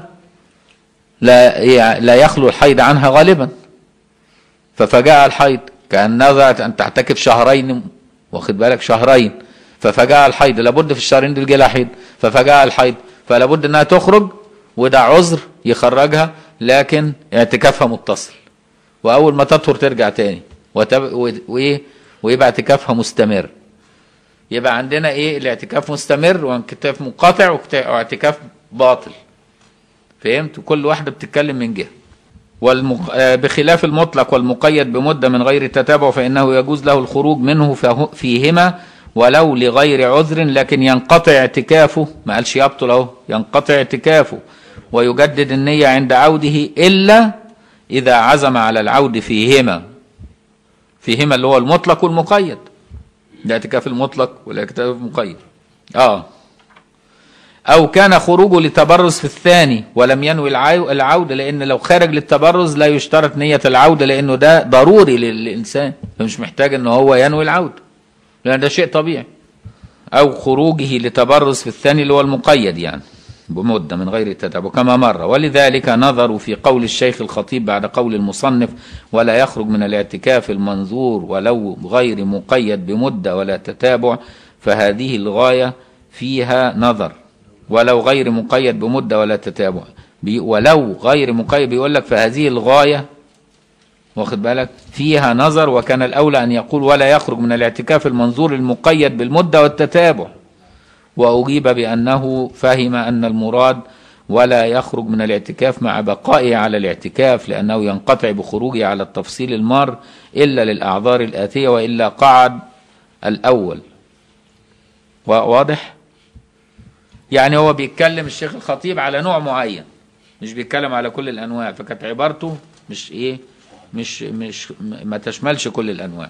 لا لا يخلو الحيض عنها غالبا ففجاء الحيض كأن نذرت أن تعتكف شهرين واخد بالك شهرين ففجاء الحيض لابد في الشهرين دول جالها حيض ففجاء الحيض فلا بد انها تخرج وده عذر يخرجها لكن اعتكافها متصل واول ما تطهر ترجع تاني وتب... وايه ويبقى اعتكافها مستمر يبقى عندنا ايه الاعتكاف مستمر واعتكاف منقطع واعتكاف باطل فهمت كل واحدة بتتكلم من جهة والمق... آه، بخلاف المطلق والمقيد بمدة من غير تتابع فإنه يجوز له الخروج منه فه... فيهما ولو لغير عذر لكن ينقطع اعتكافه ما قالش يبطل اهو ينقطع اعتكافه ويجدد النية عند عوده إلا إذا عزم على العود فيهما فيهما اللي هو المطلق والمقيد الاعتكاف المطلق والاعتكاف المقيد اه او كان خروجه لتبرز في الثاني ولم ينوي العو- العودة لان لو خارج للتبرز لا يشترط نية العودة لانه ده ضروري للانسان فمش محتاج ان هو ينوي العودة لان ده شيء طبيعي او خروجه لتبرز في الثاني اللي هو المقيد يعني بمدة من غير التتابع كما مر ولذلك نظروا في قول الشيخ الخطيب بعد قول المصنف ولا يخرج من الاعتكاف المنظور ولو غير مقيد بمدة ولا تتابع فهذه الغاية فيها نظر ولو غير مقيد بمدة ولا تتابع بي ولو غير مقيد بيقول لك فهذه الغاية واخد بالك فيها نظر وكان الأولى أن يقول ولا يخرج من الاعتكاف المنظور المقيد بالمدة والتتابع وأجيب بأنه فهم أن المراد ولا يخرج من الاعتكاف مع بقائه على الاعتكاف لأنه ينقطع بخروجه على التفصيل المار إلا للأعذار الآتية وإلا قعد الأول وا- واضح؟ يعني هو بيتكلم الشيخ الخطيب على نوع معين مش بيتكلم على كل الأنواع فكانت عبارته مش إيه مش مش ما تشملش كل الأنواع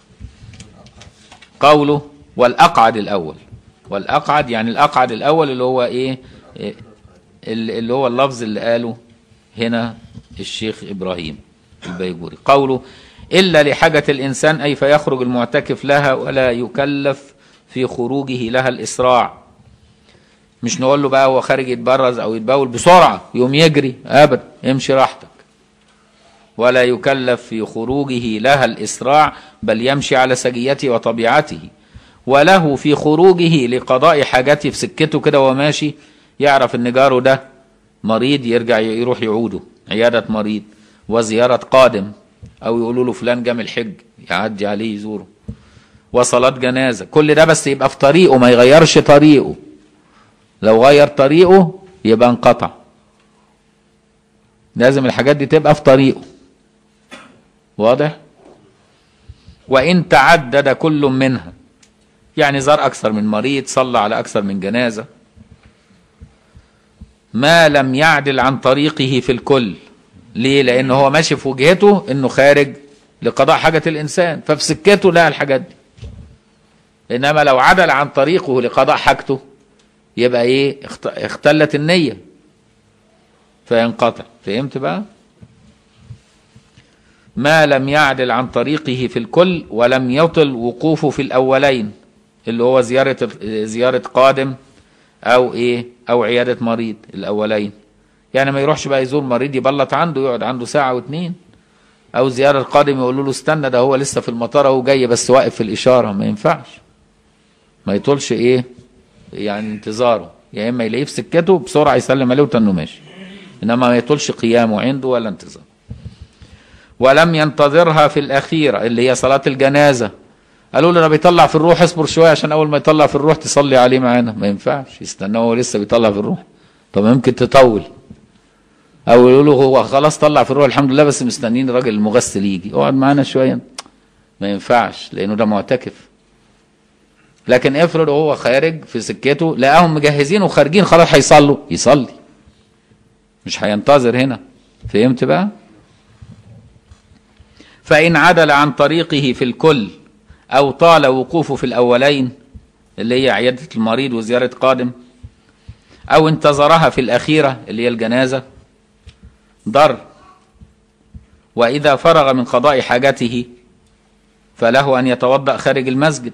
قوله والأقعد الأول والأقعد يعني الأقعد الأول اللي هو إيه إيه، اللي اللي هو اللفظ اللي قاله هنا الشيخ إبراهيم البيجوري قوله إلا لحاجة الإنسان أي فيخرج المعتكف لها ولا يكلف في خروجه لها الإسراع مش نقول له بقى هو خارج يتبرز أو يتبول بسرعة يوم يجري أبدا امشي راحتك ولا يكلف في خروجه لها الإسراع بل يمشي على سجيته وطبيعته وله في خروجه لقضاء حاجته في سكته كده وهو ماشي يعرف ان جاره ده مريض يرجع يروح يعوده عيادة مريض وزيارة قادم او يقولوا له فلان جام الحج يعدي عليه يزوره وصلاة جنازة كل ده بس يبقى في طريقه ما يغيرش طريقه لو غير طريقه يبقى انقطع لازم الحاجات دي تبقى في طريقه واضح وإن تعدد كل منها يعني زار أكثر من مريض صلى على أكثر من جنازة ما لم يعدل عن طريقه في الكل ليه لأنه هو ماشي في وجهته أنه خارج لقضاء حاجة الإنسان ففي سكته لا الحاجات دي إنما لو عدل عن طريقه لقضاء حاجته يبقى إيه اخت- اختلت النية فينقطع فهمت بقى ما لم يعدل عن طريقه في الكل ولم يطل وقوفه في الأولين اللي هو زيارة زيارة قادم أو إيه أو عيادة مريض الأولين يعني ما يروحش بقى يزور مريض يبلط عنده يقعد عنده ساعة واتنين أو زيارة قادم يقولوا له استنى ده هو لسه في المطار أهو جاي بس واقف في الإشارة ما ينفعش ما يطولش إيه يعني انتظاره يا إما يلاقيه في سكته بسرعة يسلم عليه وتنه ماشي إنما ما يطولش قيامه عنده ولا انتظار ولم ينتظرها في الأخيرة اللي هي صلاة الجنازة قالوا له انا بيطلع في الروح اصبر شويه عشان اول ما يطلع في الروح تصلي عليه معانا ما ينفعش يستنى هو لسه بيطلع في الروح طب يمكن تطول او يقولوا له هو خلاص طلع في الروح الحمد لله بس مستنيين الراجل المغسل يجي اقعد معانا شويه ما ينفعش لانه ده معتكف لكن افرض هو خارج في سكته لقاهم مجهزين وخارجين خلاص هيصلوا يصلي مش هينتظر هنا فهمت بقى فإن عدل عن طريقه في الكل أو طال وقوفه في الأولين اللي هي عيادة المريض وزيارة قادم أو انتظرها في الأخيرة اللي هي الجنازة ضر وإذا فرغ من قضاء حاجته فله أن يتوضأ خارج المسجد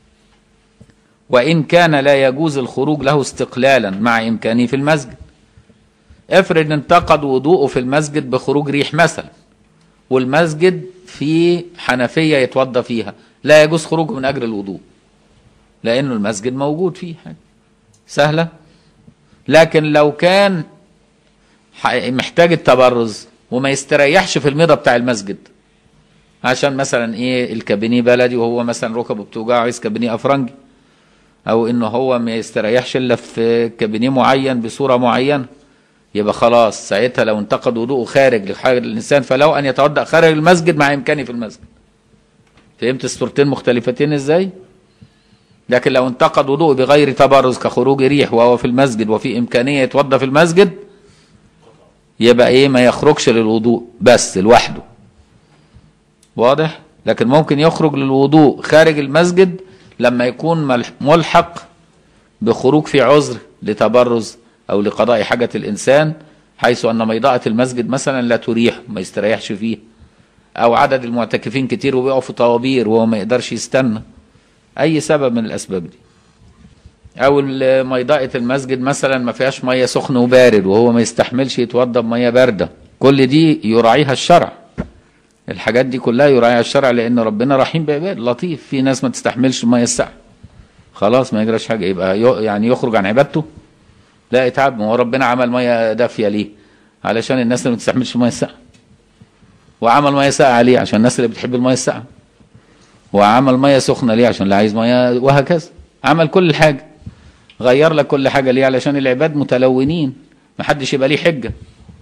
وإن كان لا يجوز الخروج له استقلالا مع إمكانه في المسجد افرض انتقد وضوءه في المسجد بخروج ريح مثلا والمسجد فيه حنفية يتوضى فيها لا يجوز خروجه من أجل الوضوء لأنه المسجد موجود فيه حاجة سهلة لكن لو كان ح- محتاج التبرز وما يستريحش في الميضة بتاع المسجد عشان مثلا ايه الكابينيه بلدي وهو مثلا ركبه بتوجعه عايز كابينيه افرنجي او انه هو ما يستريحش الا في كابينيه معين بصوره معينه يبقى خلاص ساعتها لو انتقد وضوءه خارج لحاجة الإنسان فلو أن يتوضأ خارج المسجد مع إمكانه في المسجد فهمت الصورتين مختلفتين إزاي؟ لكن لو انتقد وضوءه بغير تبرز كخروج ريح وهو في المسجد وفي إمكانية يتوضأ في المسجد يبقى إيه ما يخرجش للوضوء بس لوحده واضح؟ لكن ممكن يخرج للوضوء خارج المسجد لما يكون ملح- ملحق بخروج في عذر لتبرز او لقضاء حاجه الانسان حيث ان ميضاءه المسجد مثلا لا تريح ما يستريحش فيه او عدد المعتكفين كتير وبيقعوا في طوابير وهو ما يقدرش يستنى اي سبب من الاسباب دي او ال- ميضاءه المسجد مثلا ما فيهاش ميه سخن وبارد وهو ما يستحملش يتوضا بميه بارده كل دي يراعيها الشرع الحاجات دي كلها يراعيها الشرع لان ربنا رحيم بعباد لطيف في ناس ما تستحملش الميه الساقعه خلاص ما يجراش حاجه يبقى ي- يعني يخرج عن عبادته لا يتعب ما هو ربنا عمل ميه دافيه ليه علشان الناس اللي ما تستحملش الميه الساقعه وعمل ميه ساقعه ليه عشان الناس اللي بتحب الميه الساقعه وعمل ميه سخنه ليه عشان اللي عايز ميه وهكذا عمل كل حاجه غير لك كل حاجه ليه علشان العباد متلونين ما حدش يبقى ليه حجه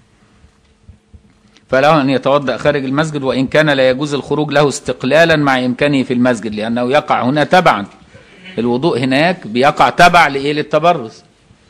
فله أن يتوضأ خارج المسجد وإن كان لا يجوز الخروج له استقلالا مع إمكانه في المسجد لأنه يقع هنا تبعا الوضوء هناك بيقع تبع لإيه للتبرز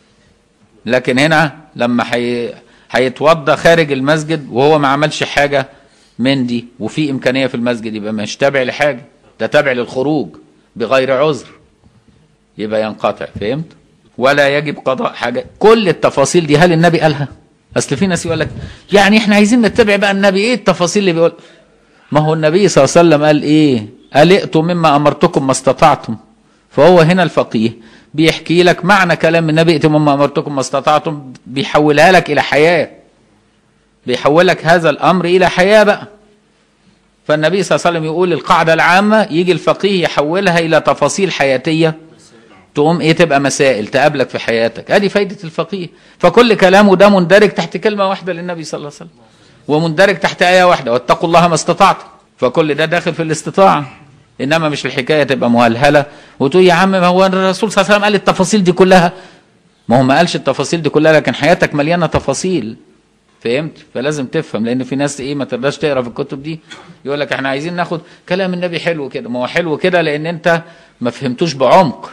لكن هنا لما حي... هيتوضأ خارج المسجد وهو ما عملش حاجة من دي وفي إمكانية في المسجد يبقى مش تابع لحاجة ده تابع للخروج بغير عذر يبقى ينقطع فهمت ولا يجب قضاء حاجة كل التفاصيل دي هل النبي قالها اصل في ناس يقول لك يعني احنا عايزين نتبع بقى النبي ايه التفاصيل اللي بيقول ما هو النبي صلى الله عليه وسلم قال ايه ألئتم مما امرتكم ما استطعتم فهو هنا الفقيه بيحكي لك معنى كلام النبي ائتم مما امرتكم ما استطعتم بيحولها لك الى حياه بيحولك هذا الامر الى حياه بقى فالنبي صلى الله عليه وسلم يقول القاعده العامه يجي الفقيه يحولها الى تفاصيل حياتيه تقوم ايه تبقى مسائل تقابلك في حياتك ادي فايده الفقيه فكل كلامه ده مندرج تحت كلمه واحده للنبي صلى الله عليه وسلم ومندرج تحت ايه واحده واتقوا الله ما استطعتم فكل ده داخل في الاستطاعه انما مش الحكايه تبقى مهلهله وتقول يا عم ما هو الرسول صلى الله عليه وسلم قال التفاصيل دي كلها ما هو ما قالش التفاصيل دي كلها لكن حياتك مليانه تفاصيل فهمت فلازم تفهم لان في ناس ايه ما تقدرش تقرا في الكتب دي يقول لك احنا عايزين ناخد كلام النبي حلو كده ما هو حلو كده لان انت ما فهمتوش بعمق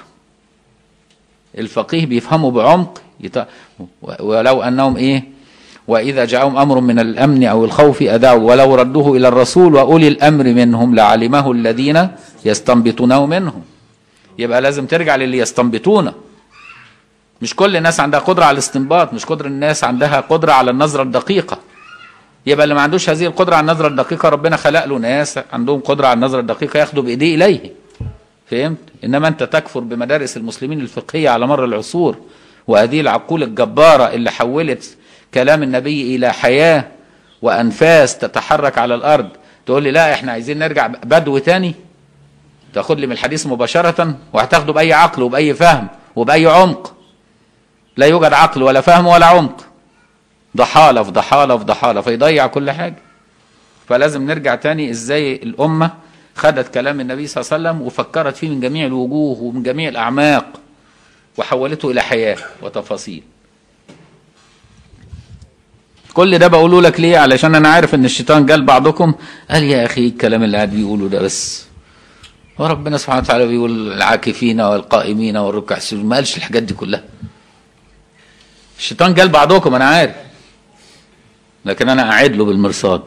الفقيه بيفهموا بعمق يت... ولو انهم ايه واذا جاءهم امر من الامن او الخوف اذاعوا ولو ردوه الى الرسول واولي الامر منهم لعلمه الذين يستنبطونه منهم يبقى لازم ترجع للي يستنبطونه مش كل الناس عندها قدره على الاستنباط مش كل الناس عندها قدره على النظره الدقيقه يبقى اللي ما عندوش هذه القدره على النظره الدقيقه ربنا خلق له ناس عندهم قدره على النظره الدقيقه ياخدوا بايديه اليه فهمت انما انت تكفر بمدارس المسلمين الفقهيه على مر العصور وهذه العقول الجباره اللي حولت كلام النبي الى حياه وانفاس تتحرك على الارض تقول لي لا احنا عايزين نرجع بدو تاني تاخد لي من الحديث مباشره وهتاخده باي عقل وباي فهم وباي عمق لا يوجد عقل ولا فهم ولا عمق ضحاله في ضحاله في ضحاله فيضيع كل حاجه فلازم نرجع تاني ازاي الامه خدت كلام النبي صلى الله عليه وسلم وفكرت فيه من جميع الوجوه ومن جميع الأعماق وحولته إلى حياة وتفاصيل كل ده بقوله لك ليه علشان أنا عارف إن الشيطان قال بعضكم قال يا أخي الكلام اللي قاعد بيقوله ده بس وربنا سبحانه وتعالى بيقول العاكفين والقائمين والركع السجود ما قالش الحاجات دي كلها الشيطان قال بعضكم أنا عارف لكن أنا أعد له بالمرصاد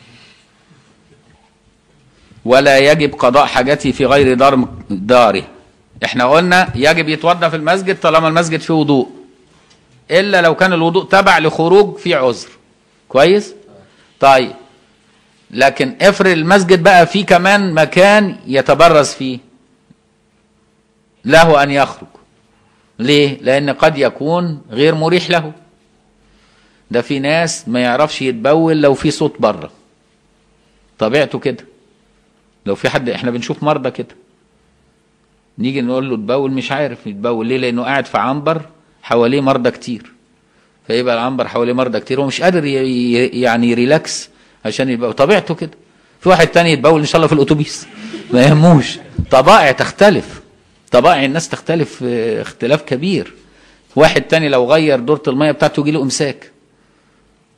ولا يجب قضاء حاجته في غير دار داره احنا قلنا يجب يتوضا في المسجد طالما المسجد فيه وضوء الا لو كان الوضوء تبع لخروج في عذر كويس طيب لكن افرض المسجد بقى فيه كمان مكان يتبرز فيه له ان يخرج ليه لان قد يكون غير مريح له ده في ناس ما يعرفش يتبول لو في صوت بره طبيعته كده لو في حد احنا بنشوف مرضى كده نيجي نقول له تبول مش عارف يتبول ليه لانه قاعد في عنبر حواليه مرضى كتير فيبقى العنبر حواليه مرضى كتير ومش قادر يعني يريلاكس عشان يبقى طبيعته كده في واحد تاني يتبول ان شاء الله في الاتوبيس ما يهموش طبائع تختلف طبائع الناس تختلف اختلاف كبير واحد تاني لو غير دورة المية بتاعته يجي له امساك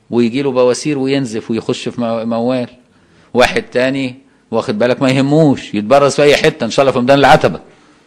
ويجي له بواسير وينزف ويخش في مو- موال واحد تاني واخد بالك ما يهموش يتبرز في اي حته ان شاء الله في ميدان العتبه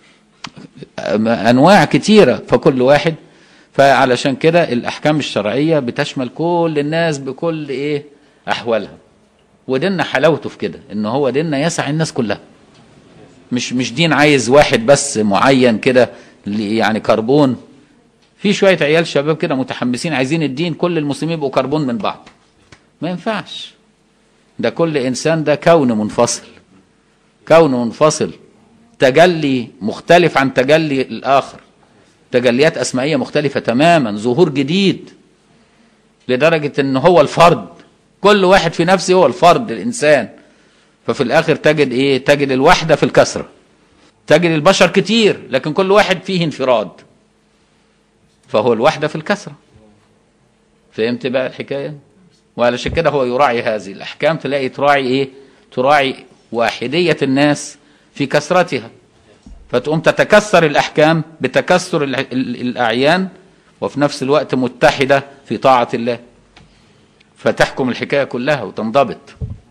انواع كتيره فكل واحد فعلشان كده الاحكام الشرعيه بتشمل كل الناس بكل ايه احوالها وديننا حلاوته في كده ان هو ديننا يسع الناس كلها مش مش دين عايز واحد بس معين كده اللي يعني كربون في شويه عيال شباب كده متحمسين عايزين الدين كل المسلمين يبقوا كربون من بعض ما ينفعش ده كل انسان ده كون منفصل كون منفصل تجلي مختلف عن تجلي الاخر تجليات اسمائيه مختلفه تماما ظهور جديد لدرجه ان هو الفرد كل واحد في نفسه هو الفرد الانسان ففي الاخر تجد ايه تجد الوحده في الكثره تجد البشر كتير لكن كل واحد فيه انفراد فهو الوحده في الكثره فهمت بقى الحكايه وعلشان كده هو يراعي هذه الاحكام تلاقي تراعي ايه تراعي واحديه الناس في كثرتها فتقوم تتكسر الاحكام بتكسر ال- ال- الاعيان وفي نفس الوقت متحده في طاعه الله فتحكم الحكايه كلها وتنضبط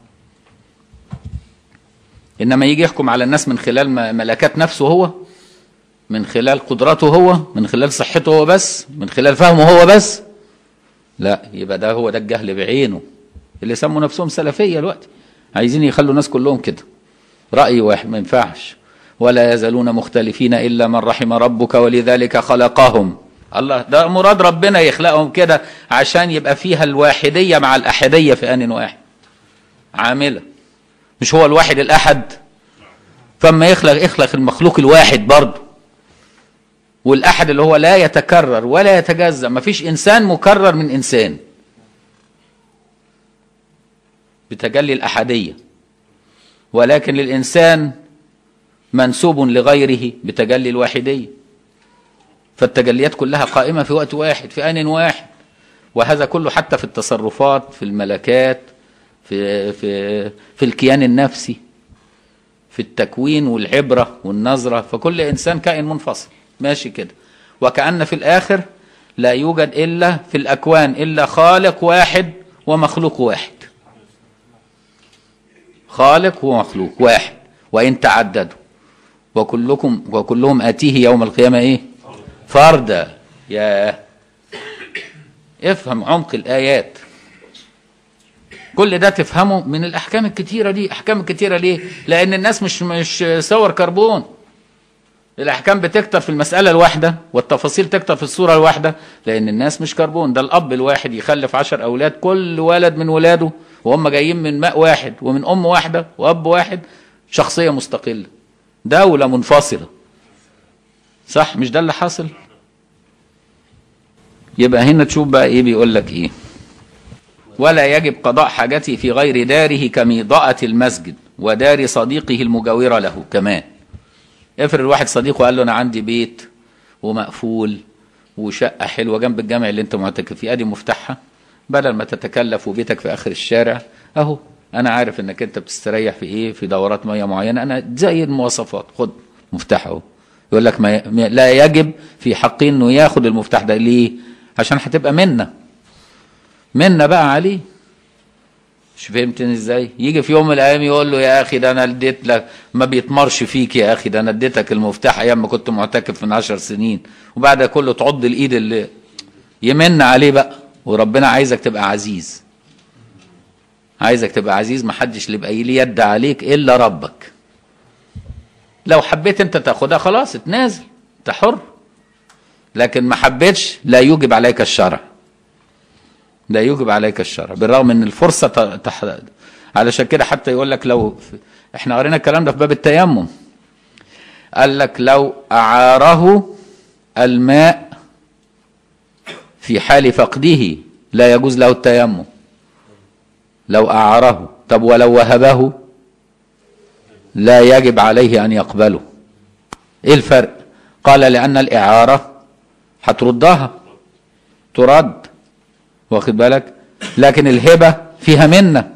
انما يجي يحكم على الناس من خلال م- ملكات نفسه هو من خلال قدرته هو من خلال صحته هو بس من خلال فهمه هو بس لا يبقى ده هو ده الجهل بعينه اللي سموا نفسهم سلفيه دلوقتي عايزين يخلوا الناس كلهم كده راي واحد ما ينفعش ولا يزالون مختلفين الا من رحم ربك ولذلك خلقهم الله ده مراد ربنا يخلقهم كده عشان يبقى فيها الواحديه مع الاحديه في ان واحد عامله مش هو الواحد الاحد فما يخلق يخلق المخلوق الواحد برضه والاحد اللي هو لا يتكرر ولا يتجزا مفيش انسان مكرر من انسان بتجلي الاحديه ولكن للانسان منسوب لغيره بتجلي الواحديه فالتجليات كلها قائمه في وقت واحد في ان واحد وهذا كله حتى في التصرفات في الملكات في في في الكيان النفسي في التكوين والعبره والنظره فكل انسان كائن منفصل ماشي كده وكأن في الآخر لا يوجد إلا في الأكوان إلا خالق واحد ومخلوق واحد خالق ومخلوق واحد وإن تعددوا وكلكم وكلهم آتيه يوم القيامة إيه فردا يا افهم عمق الآيات كل ده تفهمه من الأحكام الكتيرة دي أحكام الكتيرة ليه لأن الناس مش مش صور كربون الاحكام بتكتر في المساله الواحده والتفاصيل تكتر في الصوره الواحده لان الناس مش كربون ده الاب الواحد يخلف عشر اولاد كل ولد من ولاده وهم جايين من ماء واحد ومن ام واحده واب واحد شخصيه مستقله دوله منفصله صح مش ده اللي حاصل يبقى هنا تشوف بقى ايه بيقول لك ايه ولا يجب قضاء حاجته في غير داره كميضاءة المسجد ودار صديقه المجاورة له كمان افرض واحد صديقه قال له انا عندي بيت ومقفول وشقه حلوه جنب الجامع اللي انت معتكف فيه ادي مفتاحها بدل ما تتكلف وبيتك في اخر الشارع اهو انا عارف انك انت بتستريح في ايه في دورات ميه معينه انا زي المواصفات خد مفتاح اهو يقول لك ما ما- لا يجب في حقه انه ياخد المفتاح ده ليه عشان هتبقى منا منا بقى عليه مش فهمتني ازاي يجي في يوم من الايام يقول له يا اخي ده انا اديت لك ما بيتمرش فيك يا اخي ده انا اديتك المفتاح ايام ما كنت معتكف من عشر سنين وبعد ده كله تعض الايد اللي يمن عليه بقى وربنا عايزك تبقى عزيز عايزك تبقى عزيز ما حدش اللي يبقى ليه يد عليك الا ربك لو حبيت انت تاخدها خلاص اتنازل انت حر لكن ما حبيتش لا يوجب عليك الشرع لا يوجب عليك الشرع بالرغم ان الفرصه ت- تح... علشان كده حتى يقول لك لو احنا قرينا الكلام ده في باب التيمم قال لك لو اعاره الماء في حال فقده لا يجوز له التيمم لو اعاره طب ولو وهبه لا يجب عليه ان يقبله ايه الفرق قال لان الاعاره هتردها ترد واخد بالك لكن الهبة فيها منة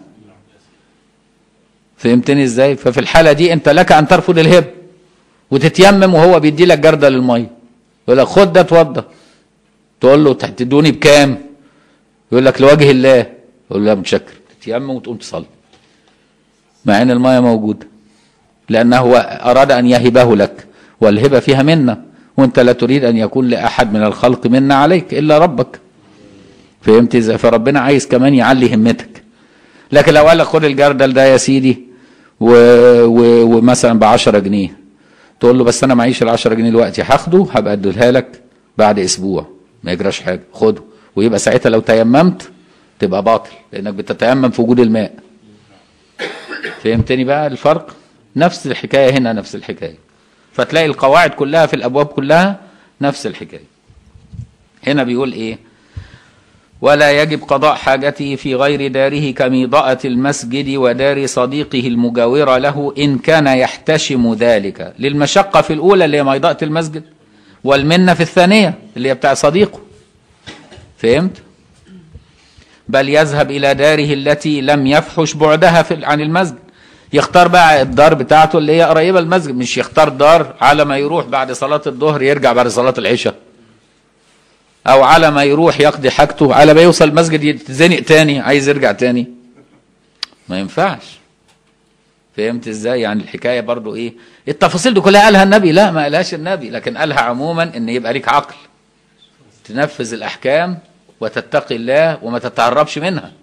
فهمتني ازاي ففي الحالة دي انت لك ان ترفض الهبة وتتيمم وهو بيدي لك جردة للمية يقول لك خد ده اتوضى تقول له تدوني بكام يقول لك لوجه الله يقول له متشكر تتيمم وتقوم تصلي مع ان المايه موجوده لانه هو اراد ان يهبه لك والهبه فيها منا وانت لا تريد ان يكون لاحد من الخلق منا عليك الا ربك فهمت ازاي فربنا عايز كمان يعلي همتك لكن لو قال لك خد الجردل ده يا سيدي و... و... ومثلا ب 10 جنيه تقول له بس انا معيش ال 10 جنيه دلوقتي هاخده هبقى اديها لك بعد اسبوع ما يجراش حاجه خده ويبقى ساعتها لو تيممت تبقى باطل لانك بتتيمم في وجود الماء فهمتني بقى الفرق نفس الحكايه هنا نفس الحكايه فتلاقي القواعد كلها في الابواب كلها نفس الحكايه هنا بيقول ايه ولا يجب قضاء حاجته في غير داره كميضأة المسجد ودار صديقه المجاورة له إن كان يحتشم ذلك للمشقة في الأولى اللي هي ميضأة المسجد والمنة في الثانية اللي هي بتاع صديقه فهمت؟ بل يذهب إلى داره التي لم يفحش بعدها في عن المسجد يختار بقى الدار بتاعته اللي هي قريبة المسجد مش يختار دار على ما يروح بعد صلاة الظهر يرجع بعد صلاة العشاء او على ما يروح يقضي حاجته على ما يوصل المسجد يتزنق تاني عايز يرجع تاني ما ينفعش فهمت ازاي يعني الحكايه برضو ايه التفاصيل دي كلها قالها النبي لا ما قالهاش النبي لكن قالها عموما ان يبقى ليك عقل تنفذ الاحكام وتتقي الله وما تتعربش منها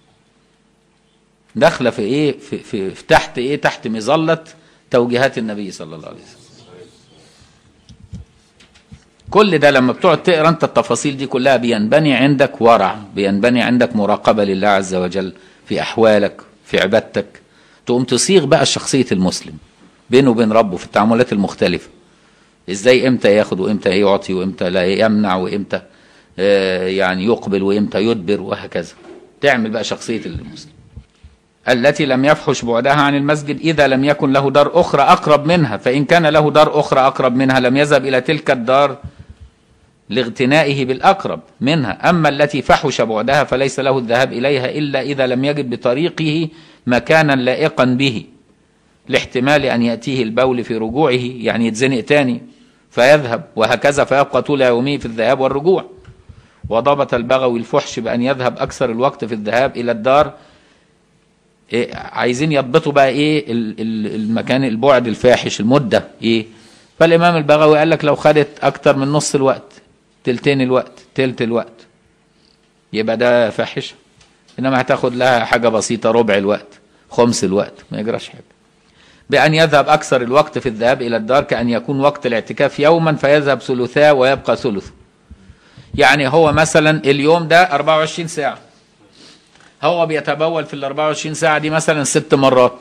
داخله في ايه في, في, في تحت ايه تحت مظله توجيهات النبي صلى الله عليه وسلم كل ده لما بتقعد تقرا انت التفاصيل دي كلها بينبني عندك ورع بينبني عندك مراقبه لله عز وجل في احوالك في عبادتك تقوم تصيغ بقى شخصيه المسلم بينه وبين ربه في التعاملات المختلفه ازاي امتى ياخد وامتى يعطي وامتى لا يمنع وامتى آه يعني يقبل وامتى يدبر وهكذا تعمل بقى شخصيه المسلم التي لم يفحش بعدها عن المسجد إذا لم يكن له دار أخرى أقرب منها فإن كان له دار أخرى أقرب منها لم يذهب إلى تلك الدار لاغتنائه بالأقرب منها أما التي فحش بعدها فليس له الذهاب إليها إلا إذا لم يجد بطريقه مكانا لائقا به لاحتمال أن يأتيه البول في رجوعه يعني يتزنق تاني فيذهب وهكذا فيبقى طول يومه في الذهاب والرجوع وضبط البغوي الفحش بأن يذهب أكثر الوقت في الذهاب إلى الدار إيه عايزين يضبطوا بقى ايه ال- ال- المكان البعد الفاحش المده ايه فالامام البغوي قال لك لو خدت اكتر من نص الوقت تلتين الوقت تلت الوقت يبقى ده فاحش انما هتاخد لها حاجه بسيطه ربع الوقت خمس الوقت ما يجراش حاجه بأن يذهب أكثر الوقت في الذهاب إلى الدار كأن يكون وقت الاعتكاف يوما فيذهب ثلثاه ويبقى ثلثه يعني هو مثلا اليوم ده 24 ساعة هو بيتبول في ال 24 ساعة دي مثلا ست مرات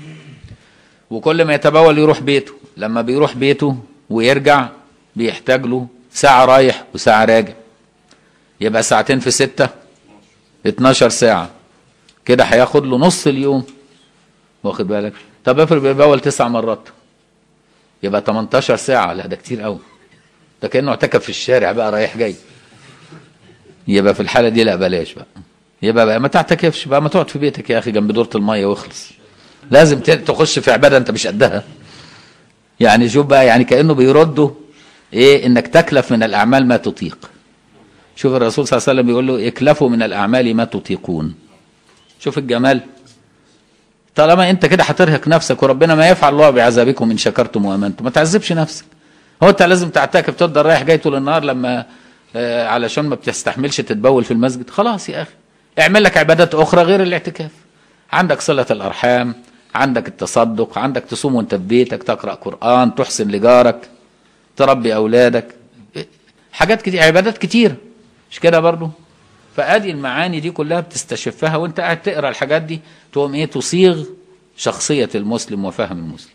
وكل ما يتبول يروح بيته لما بيروح بيته ويرجع بيحتاج له ساعة رايح وساعة راجع يبقى ساعتين في ستة 12 ساعة كده هياخد له نص اليوم واخد بالك طب افرض بيبول تسع مرات يبقى 18 ساعة لا ده كتير قوي ده كأنه اعتكف في الشارع بقى رايح جاي يبقى في الحالة دي لا بلاش بقى يبقى بقى ما تعتكفش بقى ما تقعد في بيتك يا اخي جنب دورة المية واخلص لازم ت- تخش في عبادة انت مش قدها يعني شوف بقى يعني كأنه بيردوا ايه انك تكلف من الاعمال ما تطيق شوف الرسول صلى الله عليه وسلم بيقول له اكلفوا من الاعمال ما تطيقون شوف الجمال طالما انت كده هترهق نفسك وربنا ما يفعل الله بعذابكم ان شكرتم وامنتم ما تعذبش نفسك هو انت لازم تعتكف تفضل رايح جاي طول النهار لما آه علشان ما بتستحملش تتبول في المسجد خلاص يا اخي اعمل لك عبادات اخرى غير الاعتكاف عندك صلة الارحام عندك التصدق عندك تصوم وانت في بيتك تقرأ قرآن تحسن لجارك تربي اولادك حاجات كتير عبادات كتير مش كده برضو فادي المعاني دي كلها بتستشفها وانت قاعد تقرا الحاجات دي تقوم ايه تصيغ شخصيه المسلم وفهم المسلم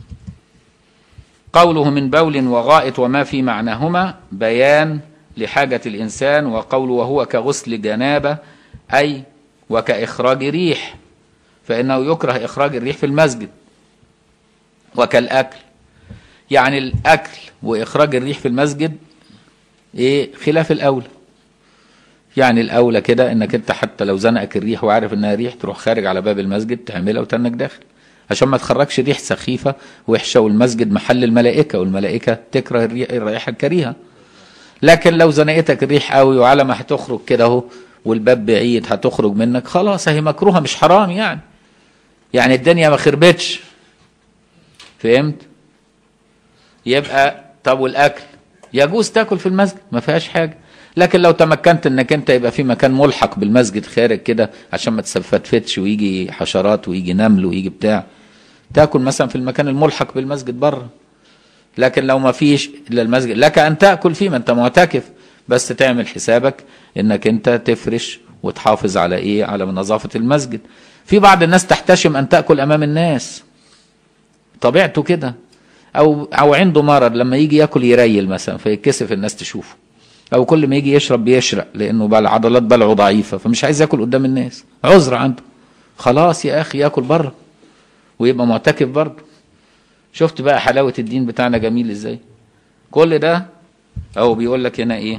قوله من بول وغائط وما في معناهما بيان لحاجة الإنسان وقوله وهو كغسل جنابة أي وكإخراج ريح فإنه يكره إخراج الريح في المسجد وكالأكل يعني الأكل وإخراج الريح في المسجد إيه خلاف الأولى يعني الاولى كده انك انت حتى لو زنقك الريح وعارف انها ريح تروح خارج على باب المسجد تعملها وتنك داخل عشان ما تخرجش ريح سخيفه وحشه والمسجد محل الملائكه والملائكه تكره الريح الرائحه الكريهه لكن لو زنقتك الريح قوي وعلى ما هتخرج كده اهو والباب بعيد هتخرج منك خلاص هي مكروهه مش حرام يعني يعني الدنيا ما خربتش فهمت يبقى طب والاكل يجوز تاكل في المسجد ما فيهاش حاجه لكن لو تمكنت انك انت يبقى في مكان ملحق بالمسجد خارج كده عشان ما تستفتفتش ويجي حشرات ويجي نمل ويجي بتاع تاكل مثلا في المكان الملحق بالمسجد بره لكن لو ما فيش الا المسجد لك ان تاكل فيه ما انت معتكف بس تعمل حسابك انك انت تفرش وتحافظ على ايه على نظافه المسجد في بعض الناس تحتشم ان تاكل امام الناس طبيعته كده او او عنده مرض لما يجي ياكل يريل مثلا فيتكسف الناس تشوفه او كل ما يجي يشرب بيشرق لانه بقى عضلات بلعه ضعيفه فمش عايز ياكل قدام الناس عذر عنده خلاص يا اخي ياكل بره ويبقى معتكف برضه شفت بقى حلاوه الدين بتاعنا جميل ازاي كل ده او بيقول لك هنا ايه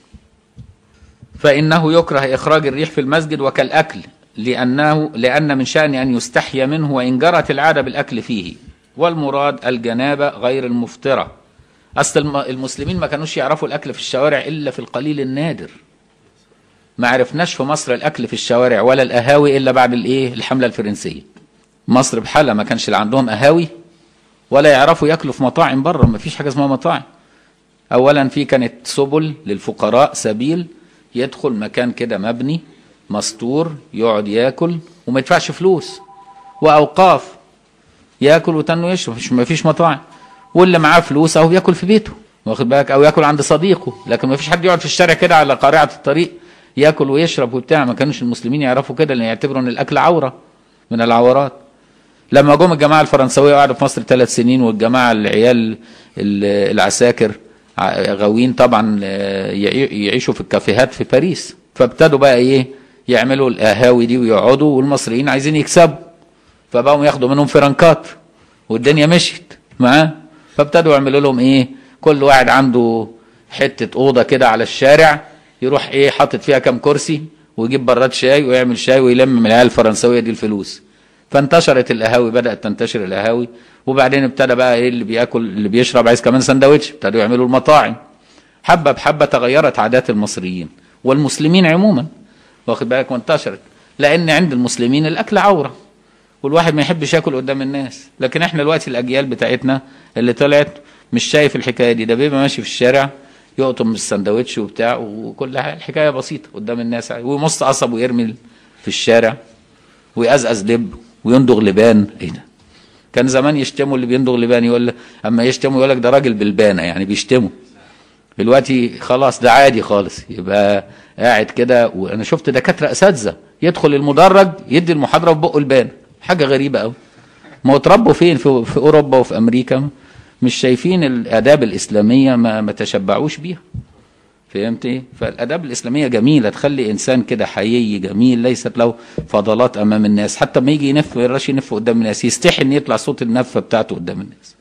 فانه يكره اخراج الريح في المسجد وكالاكل لانه لان من شان ان يستحيا منه وان جرت العاده بالاكل فيه والمراد الجنابه غير المفطره اصل الم- المسلمين ما كانوش يعرفوا الاكل في الشوارع الا في القليل النادر ما عرفناش في مصر الاكل في الشوارع ولا القهاوي الا بعد الايه الحمله الفرنسيه مصر بحالها ما كانش اللي عندهم قهاوي ولا يعرفوا ياكلوا في مطاعم بره ما فيش حاجه اسمها مطاعم اولا في كانت سبل للفقراء سبيل يدخل مكان كده مبني مستور يقعد ياكل وما يدفعش فلوس واوقاف ياكل وتنه يشرب مش ما فيش مطاعم واللي معاه فلوس اهو بياكل في بيته واخد بالك او ياكل عند صديقه لكن ما فيش حد يقعد في الشارع كده على قارعه الطريق ياكل ويشرب وبتاع ما كانوش المسلمين يعرفوا كده لان يعتبروا ان الاكل عوره من العورات لما جم الجماعه الفرنسويه وقعدوا في مصر ثلاث سنين والجماعه العيال ال- العساكر ع- غاويين طبعا آه، يعي- يعيشوا في الكافيهات في باريس فابتدوا بقى ايه يعملوا القهاوي دي ويقعدوا والمصريين عايزين يكسبوا فبقوا ياخدوا منهم فرنكات والدنيا مشيت معاه فابتدوا يعملوا لهم ايه كل واحد عنده حته اوضه كده على الشارع يروح ايه حاطط فيها كام كرسي ويجيب براد شاي ويعمل شاي ويلم من العيال الفرنسويه دي الفلوس فانتشرت القهاوي بدات تنتشر القهاوي وبعدين ابتدى بقى ايه اللي بياكل اللي بيشرب عايز كمان سندوتش ابتدوا يعملوا المطاعم حبه بحبه تغيرت عادات المصريين والمسلمين عموما واخد بالك وانتشرت لان عند المسلمين الاكل عوره والواحد ما يحبش ياكل قدام الناس لكن احنا دلوقتي الاجيال بتاعتنا اللي طلعت مش شايف الحكايه دي ده بيبقى ماشي في الشارع يقطم السندوتش وبتاع وكل حاجه الحكايه بسيطه قدام الناس ويمص قصب ويرمي في الشارع ويقزقز دب ويندغ لبان ايه ده كان زمان يشتموا اللي بيندغ لبان يقول اما يشتموا يقول لك ده راجل بالبانه يعني بيشتموا دلوقتي خلاص ده عادي خالص يبقى قاعد كده وانا شفت دكاتره اساتذه يدخل المدرج يدي المحاضره في بقه البان حاجه غريبه قوي ما هو اتربوا فين في, في اوروبا وفي امريكا مش شايفين الاداب الاسلاميه ما, ما تشبعوش بيها فهمت ايه فالاداب الاسلاميه جميله تخلي انسان كده حيي جميل ليست له فضلات امام الناس حتى ما يجي ينف ما يقدرش ينف قدام الناس يستحي ان يطلع صوت النفه بتاعته قدام الناس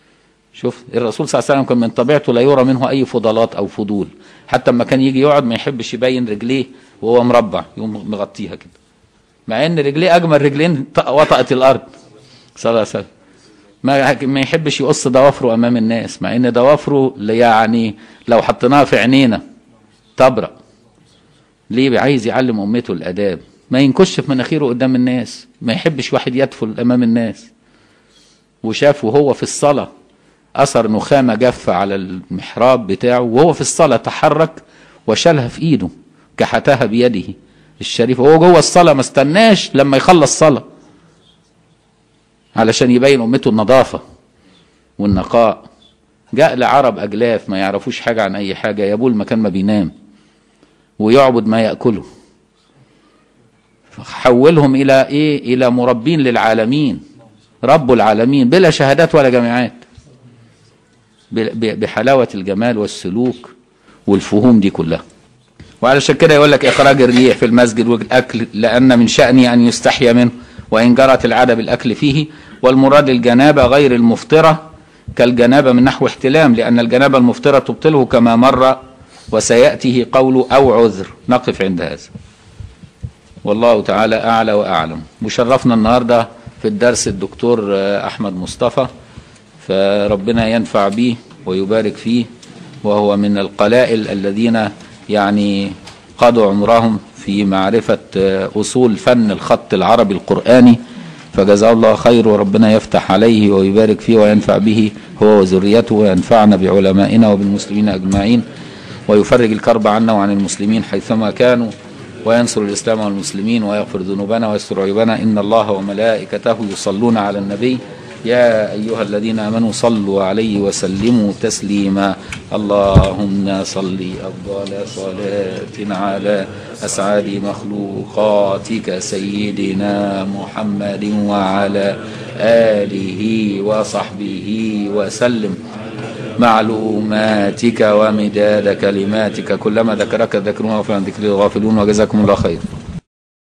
شوف الرسول صلى الله عليه وسلم كان من طبيعته لا يرى منه اي فضلات او فضول حتى لما كان يجي يقعد ما يحبش يبين رجليه وهو مربع يقوم مغطيها كده مع ان رجليه اجمل رجلين ط- وطأت الارض صلى الله عليه وسلم ما ما يحبش يقص ضوافره امام الناس مع ان ضوافره اللي يعني لو حطيناها في عينينا تبرق ليه عايز يعلم امته الاداب ما ينكش في مناخيره قدام الناس ما يحبش واحد يدفل امام الناس وشاف وهو في الصلاه اثر نخامه جافه على المحراب بتاعه وهو في الصلاه تحرك وشالها في ايده كحتها بيده الشريفه وهو جوه الصلاه ما استناش لما يخلص صلاه علشان يبين امته النظافه والنقاء جاء لعرب اجلاف ما يعرفوش حاجه عن اي حاجه يبول مكان ما بينام ويعبد ما ياكله حولهم الى ايه الى مربين للعالمين رب العالمين بلا شهادات ولا جامعات ب- ب- بحلاوه الجمال والسلوك والفهوم دي كلها وعلشان كده يقول لك اخراج الريح في المسجد والاكل لان من شانه ان يستحيا منه وان جرت العاده بالاكل فيه والمراد الجنابه غير المفطره كالجنابه من نحو احتلام لان الجنابه المفطره تبطله كما مر وسياتيه قول او عذر نقف عند هذا والله تعالى اعلى واعلم وشرفنا النهارده في الدرس الدكتور آه، احمد مصطفى فربنا ينفع به ويبارك فيه وهو من القلائل الذين يعني قضوا عمرهم في معرفة آه، أصول فن الخط العربي القرآني فجزاه الله خير وربنا يفتح عليه ويبارك فيه وينفع به هو وذريته وينفعنا بعلمائنا وبالمسلمين أجمعين ويفرج الكرب عنا وعن المسلمين حيثما كانوا وينصر الإسلام والمسلمين ويغفر ذنوبنا ويستر عيوبنا إن الله وملائكته يصلون على النبي يا أيها الذين آمنوا صلوا عليه وسلموا تسليما اللهم صل أفضل صلاة على أسعد مخلوقاتك سيدنا محمد وعلى آله وصحبه وسلم معلوماتك ومداد كلماتك كلما ذكرك الذاكرون وفعلا ذكر الغافلون وجزاكم الله خير